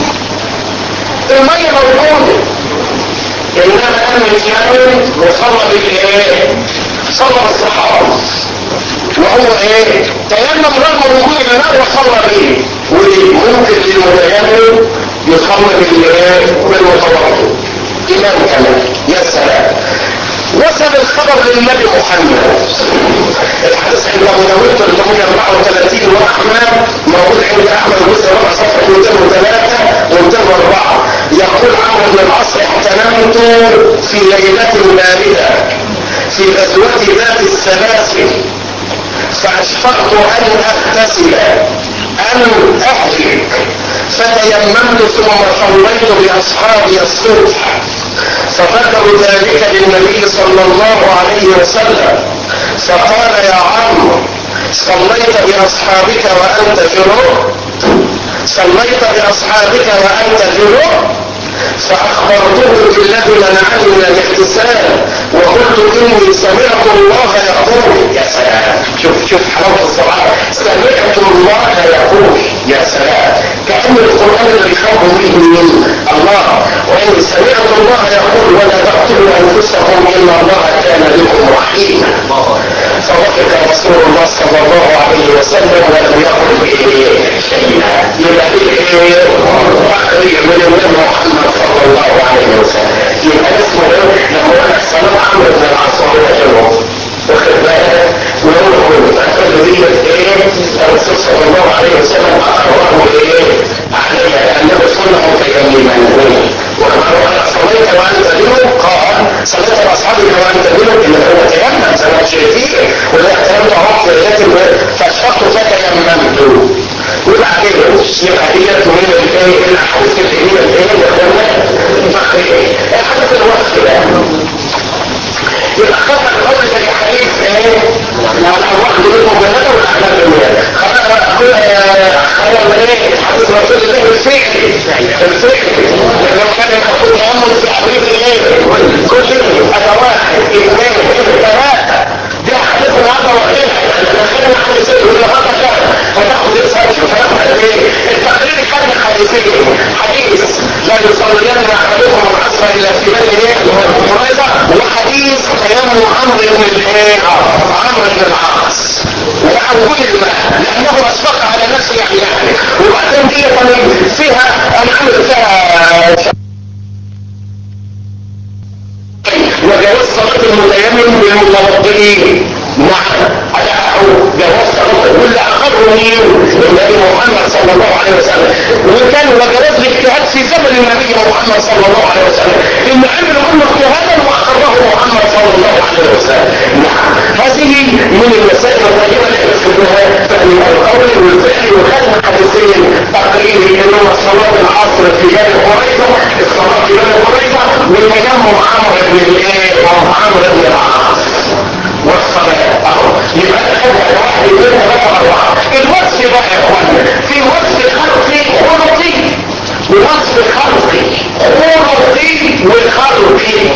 المية موجودة انما انا متيمم وصلى بالايه صلى بالصحابة وهو ايه تيمم رغم وجود الماء وصلى به وممكن للمتيمم يصلي بالايه بالمتوضئ امام كمان يا سلام وصل الخبر للنبي محمد الحديث عند ابو داود 334 واحمد موجود عند احمد الجزء ربع صفحه 203 و204 يقول عمرو بن العاص احتلمت في ليله بارده في غزوه ذات السلاسل فاشفقت ان اغتسل ان اهلك فتيممت ثم صليت باصحابي الصبح فذكروا ذلك للنبي صلى الله عليه وسلم فقال يا عم صليت باصحابك وانت جنوب صليت باصحابك وانت جنوب فاخبرته بالذي منعني من الاغتسال وقلت اني سمعت الله يقول يا سلام شوف شوف حلاوه الصلاه سمعت الله يقول يا سلام كان القران اللي بيخاطب به من الله واني سمعت الله يقول ولا تقتلوا انفسكم ان الله كان بكم رحيما فضحك رسول الله صلى الله عليه وسلم ولم يقل به شيئا يبقى ايه تقرير من النبي محمد صلى الله عليه وسلم يبقى اسمه ايه لما يقول لك صلاه عمرو بن العاص وهو حلو واخد بالك ويقول له فاكر دي ايه الرسول صلى الله عليه وسلم اخبره ايه عليها لانه سنه متيمما وكما قال صليت وانت منه قال صليت باصحابك وانت منه ان هو تيمم زي ما شايفين ولا تيمم عمق لكن فاشفقت فتيممت وبعدين يبقى ديت من الايه الاحاديث اللي هي الايه اللي قلنا تقريبا الحديث الوقت ده يبقى خطر القول زي حديث ايه الارواح منكم بهذا والاعمال بالنيات خطر خير ايه حديث رسول الله الفعلي الفعلي لو كان المفروض يامن في حديث الايه كل هذا واحد اثنين ثلاثه دي حديث النهارده واخدها دخلنا عن الست ولا هذا كان فتاخد ريسيرش فتاخد ايه التقرير كان حديثين حديث لا يصلين احدكم العصر الا في بلد ايه قريظه وحديث تيمم عمرو بن الايه عمرو بن العاص وعن كل ما لانه اشفق على نفسه يعني يعني وبعدين دي فيها انا عامل فيها وجواز صلاة المتيمم بالمتوضئين نعم على جواز صلاة واللي أخذه مين؟ النبي محمد صلى الله عليه وسلم وكان وجواز الاجتهاد في زمن النبي محمد صلى الله عليه وسلم إن عملوا منه اجتهادا وأخره محمد صلى الله عليه وسلم نعم هذه من المسائل الطيبة اللي فهمناها فهم القول والفعل وخدنا حديثين تقريبي إنما صلاة العصر في بني قريظة الصلاة في بني قريظة والتيمم عمرو بن الايه عمرو بن العاص والصلاة اهو يبقى اخذها واحد اثنين ثلاثة اربعة الوصف بقى يا اخوانا في وصف خلقي خلقي ووصف خلقي خلقي والخلقي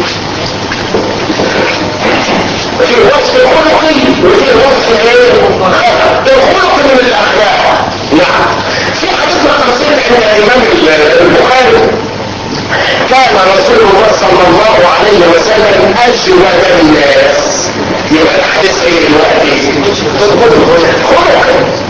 في وصف خلقي وفي وصف ايه الخلق من الاخلاق نعم في حديث رقم ستة عند الامام البخاري كان رسول الله صلى الله عليه وسلم اجود الناس يبقى الحديث ايه دلوقتي خلق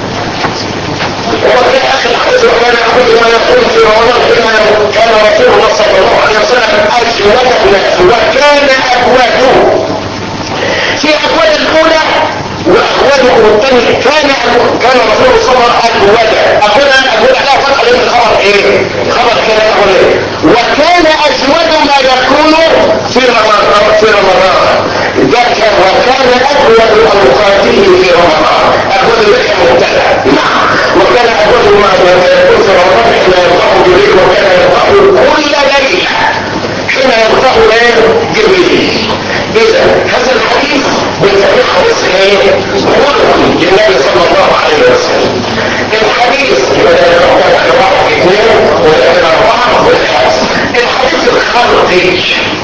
هو في اخر الحديث وكان يقول ما يقول في رمضان حين كان رسول الله صلى الله عليه وسلم اجود الناس وكان اجوده في اجود الاولى واخوته الثاني كان كان رسول الله صلى الله عليه وسلم اجود اقول انا اقول عليها فتحه لان خبر ايه خبر كده اقول ايه وكان اجود ما يكون في رمضان في رمضان ده كان وكان اجود اوقاته في رمضان اجود لك مبتدا نعم وكان اجود ما يكون في رمضان حين يلقاه جبريل وكان يلقاه كل ليله حين يلقاه ايه جبريل اذا هذا الحديث بنسميه حديث ايه خلقي للنبي صلى الله عليه وسلم الحديث ولا يتوقع واحد اثنين ولا اربعه ولا خمسه الحديث الخلقي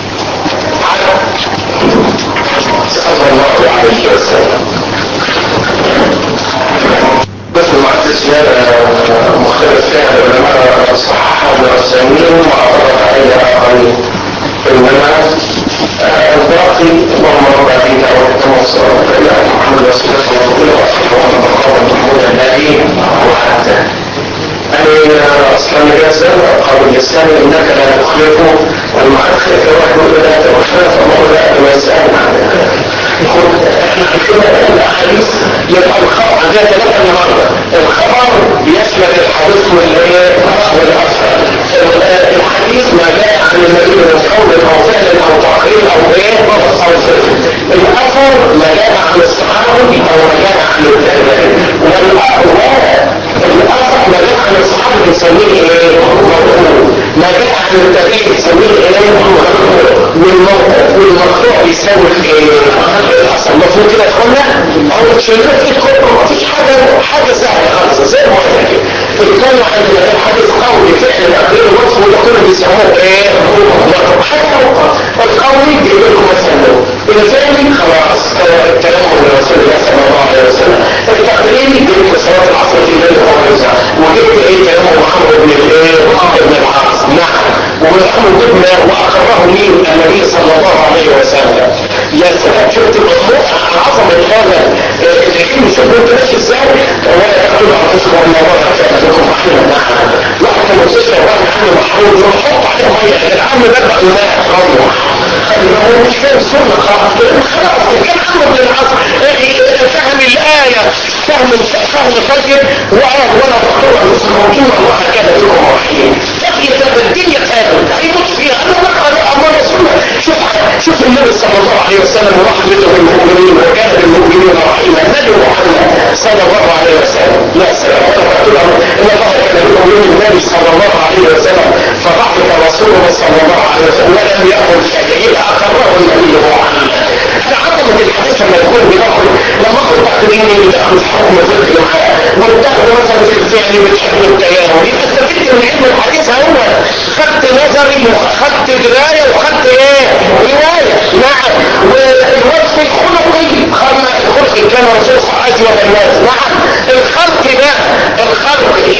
صلى الله عليه وسلم بس المعدس هذا مختلف فيها العلماء صححها الرسامين وعرض عليها اخرين انما الباقي اللهم رب عبيد او التوصل الى محمد رسول الله صلى الله عليه وسلم ومن مقام محمود النبي وحتى يعني اصلا جزء قول الاسلام انك لا تخلف والمعرفه في واحد يقول لا تخلف الله لا ما يسالنا عن الاحاديث يبقى الخبر عندنا ثلاثه النهارده الخبر يشمل الحديث والايه والاثر الحديث ما جاء عن النبي من قول او فعل او تقرير او ايه او صفر الاثر ما جاء عن الصحابه او ما جاء عن التابعين والاثر ما جاء عن الصحابه بنسميه ايه مرفوع ما جاء عن التابعين بنسميه ايه مرفوع والموقوف والمقطوع بيساوي الايه الاصل المفروض كده تقولنا او شلت الكتب مفيش حاجه حاجه سهله خالص زي ما قلت كده فبالتالي عندنا الحديث قولي فعل تقرير الوصف وده كله بيسموه ايه القوي يجيب لكم مثلا الفعلي خلاص التيمم لرسول الله صلى الله عليه وسلم التقليدي جبت صلاه العصر في ليله الخميسه وجبت ايه تيمم محمد بن الايه ابن العاص نعم ونحن جبنا واقره مين النبي صلى الله عليه وسلم يا سلام شفت الموضوع عظمه هذا العلم شوف انت ماشي ازاي ولا تقولوا انفسكم ان الله كان لكم رحيما نعم واحد من المستشفى واحد عنده محروم يحط عليه ميه العم ده بقى الماء روح هو مش فاهم سنه خلاص خلاص كان عمرو بن العاص فهم الايه فهم فهم فجر وقال ولا تقولوا انفسكم ان الله كان لكم رحيما تقي الدنيا تاكل هيموت فيها انا بقى امر رسولنا شوف شوف النبي صلى الله عليه وسلم ورحمته بالمؤمنين وكان بالمؤمنين رحيما النبي محمد صلى الله عليه وسلم يا سلام ان الله كان بالمؤمنين النبي صلى الله عليه وسلم فضحك رسول الله صلى الله عليه وسلم ولم يقل شيئا يبقى اقره النبي محمد تعظمت الحديث لما يكون بناخد لما اخد تقريني بتاخد حكم فقهي معاه وبتاخد مثلا في الفعل بتحب التيامن يبقى استفدت من علم الحديث اهو خدت نظري وخدت درايه وخدت ايه روايه نعم والوصف الخلقي خلق الخلقي كان رسول صلى الله عليه وسلم نعم الخلق ده الخلقي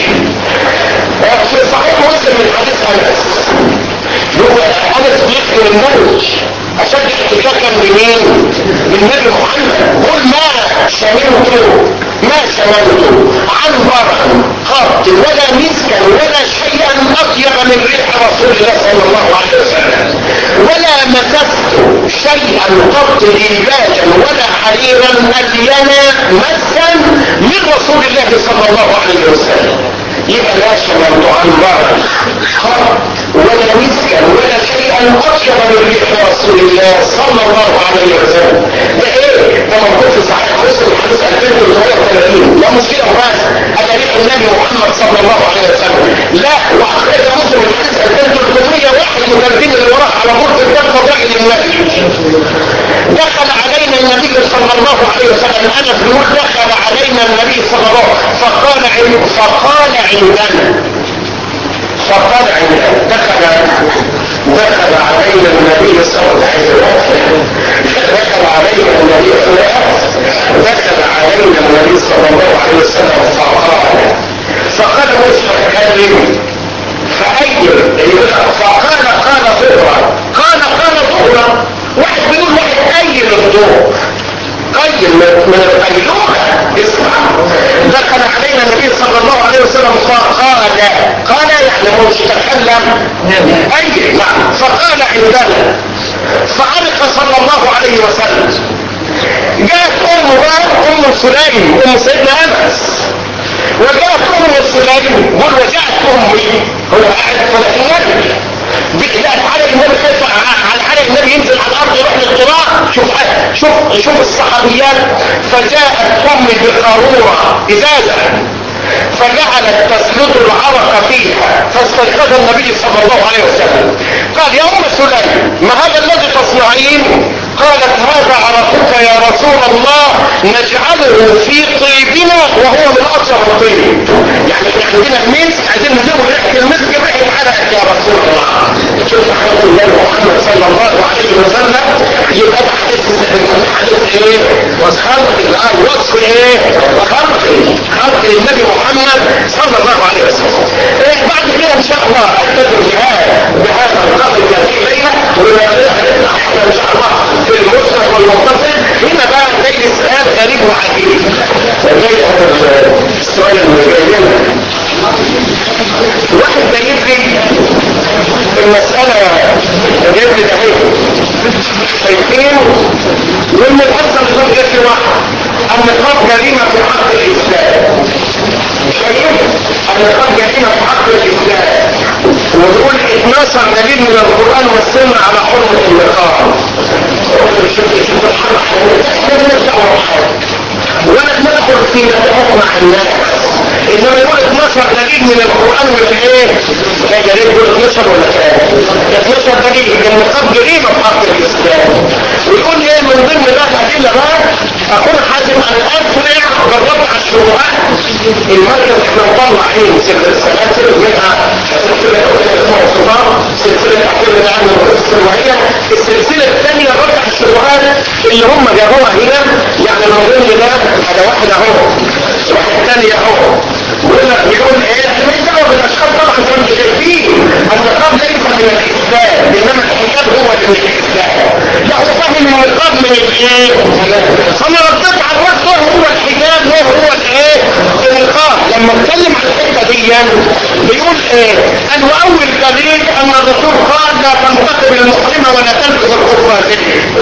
في صحيح مسلم من حديث انس هو انس بيخدم الموت اشد احتكاكا بمين من نبي محمد قل ما شملت ما شملت عنبرا قط ولا مسكا ولا شيئا اطيب من ريح رسول الله صلى الله عليه وسلم ولا مسست شيئا قط لباجا ولا حريرا الينا مسا من رسول الله صلى الله عليه وسلم يبقى لا شملت عنبرا قط ولا مسكا ولا شيئا اطيب من ريح رسول الله صلى الله عليه وسلم ده ايه ده موجود في صحيح مسلم حديث 2330 لا مشكله بس هذا ريح النبي محمد صلى الله عليه وسلم لا واخرج مسلم الحديث 2301 مترجم اللي وراه على مرت الدم فضائل النبي دخل علينا النبي صلى الله عليه وسلم انا بنقول دخل علينا النبي صلى الله عليه وسلم فقال عند فقال عندنا فقال عندنا دخل دخل علينا النبي صلى الله عليه وسلم دخل علينا النبي صلى الله عليه وسلم دخل علينا النبي صلى الله عليه وسلم فقال فقال مش هتكلم فأيد فقال قال ظهرا قال قال ظهرا واحد بيقول واحد أيد الظهر قيل من القيلولة اسمع دخل علينا النبي صلى الله عليه وسلم فقال قال يعني مش تكلم اي نعم فقال عندنا فعرف صلى الله عليه وسلم جاءت ام بقى ام سليم ام سيدنا انس وجاءت ام سليم قل وجاءت امي هو قاعد فلان النبي لا تعالى النبي خايف على حالة النبي ينزل على الارض يروح للقراء شوف شوف شوف الصحابيات فجاءت امي بقارورة ازازة فجعلت تسلط العرق فيها فاستيقظ النبي صلى الله عليه وسلم قال يا ام سليم ما هذا الذي تصنعين قالت هذا عرقك يا رسول الله نجعله في طيبنا وهو من اطيب الطيب يعني احنا عندنا المسك عايزين نزود ريحه المسك ريحه عرقك يا رسول الله شوف حضرة الله محمد صلى الله عليه وسلم يبقى ده حديث حديث ايه وخلق الان وصف ايه خلق خلق النبي محمد صلى الله عليه وسلم إيه بعد كده ان شاء الله اكتب بهذا بهذا القدر الذي ليله ونحن ان شاء الله في المسند والمتصل هنا بقى تجد سؤال غريب وعجيب زي السؤال اللي جاي لنا واحد جايب لي المسألة جايب لي دقيق شايفين وان الحصة اللي جات لي واحد النقاط جريمة في حق الإسلام شايف النقاط جريمة في حق الإسلام ونقول 12 دليل من القرآن والسنة على حرمة النقاط شوف شوف الحرق ولا ندخل في نتفق مع الناس انما يقول 12 دليل من القرآن من الايه يا ريت يقول 12 ولا كام 12 دليل النقاب جريمة في حق الاسلام ويقول ايه من ضمن بقى الادله بقى اكون حازم ان افرع جربت على الشبهات المركز احنا نطلع ايه سلسله منها سلسله اسمها الصفار سلسله الاحكام العامه والقصص الوعيه السلسله الثانيه رفع الشبهات اللي هم جابوها هنا يعني الموضوع ده هذا واحد اهو واحد ثاني اهو بيقول لك بيقول ايه مش دعوه بالاشخاص طبعا زي ما انتم شايفين النقاب ليس من الاسلام انما الحجاب هو اللي من الاسلام لا هو فاهم ان النقاب من الايه فانا رديت على الرد هو الحجاب هو هو الايه النقاب لما اتكلم عن الحته دي بيقول ايه ان اول دليل ان الرسول قال لا تنتقب المحرمه ولا تلبس القفازين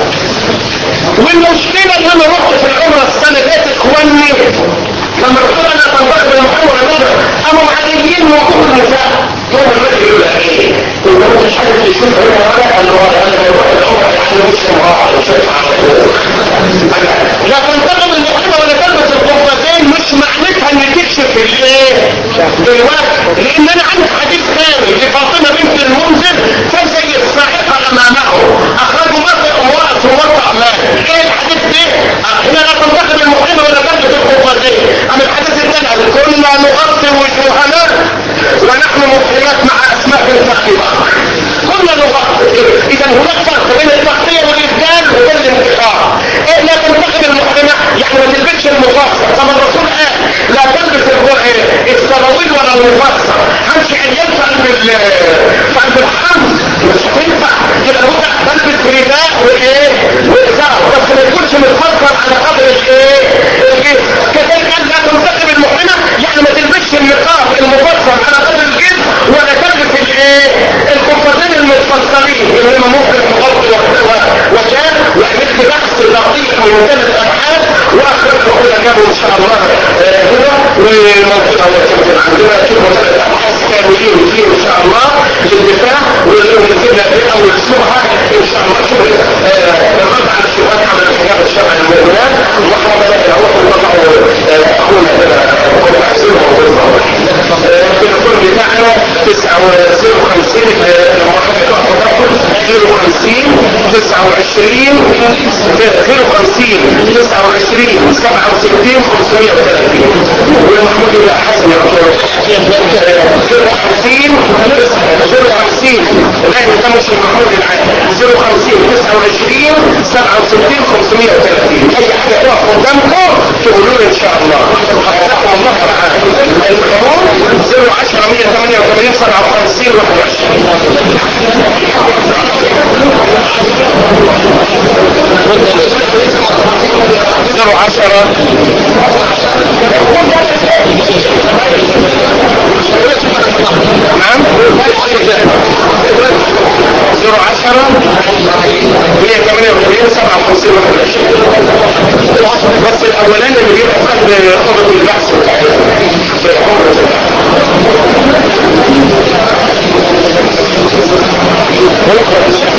والمشكله ان انا رحت في العمره السنه ديت اخواني لما الرسول انا تنتقب المحرمه ولا تلبس قاموا معديين موقوف النساء يوم الرجل يقول لك ايه انت مش عارف يشوف هنا ولا قال له انا بروح العمره يعني مش مراعي وشايف على طول لا تنتقب المحرمه ولا تلبس القفازين مش معناتها ان تكشف الايه الوجه لان انا عندي حديث ثاني لفاطمه بنت المنذر فزي الصاعقه امامه اخرجوا مرة وقت ومرة مال ايه الحديث ده هنا لا تنتقب المحرمه ولا تلبس القفازين اما الحديث الثاني قال كنا نغطي وجوهنا ونحن محرمات مع اسماء بنت اخي بكر كنا نغطي اذا هناك فرق بين التغطيه والاسدال وبين الانتقام ايه لا تنتقب المحرمه يعني ما تلبسش المفصل طب الرسول قال لا تلبس السراويل ولا المفصل همشي عيال في قلب في قلب الحرم مش هتنفع يبقى هو تلبس رداء وايه وازار بس ما يكونش متفصل على قدر الايه الجسم كذلك قال لا تنتقب المحرمه يعني ما تلبسش النقاب المفصل على قدر الجسم ولا تلبس الايه القفازين المتفصلين اللي هم ممكن تغطي وكان وعملت بحث دقيق من ثلاث ابحاث واخرج اقول جابوا ان شاء الله هنا وموجود على التلفزيون عندنا كده ثلاث ابحاث كاملين فيه ان شاء الله للدفاع ونزلنا في اول شبهه ان شاء الله شبهه الرد على الشبهات على الحجاب الشرعي للمؤمنات واحنا بدانا هو نطلعوا اخونا هنا كل تحسين وظيفه التليفون بتاعنا 59 59 29 50 29 67 530 والمحمود بن حسن يقول 50 50 لا ده مش المحمود العادي 50 29 67 530 اي حاجه تقف قدامكم تقولوا لي ان شاء الله جزاكم الله تعالى القانون 010 188 57 زيرو عشرة نعم زيرو عشرة مية تمانية وثمانين سبعة وخمسين بس الأولاني اللي بيبقى خد أوضة البحث في العمر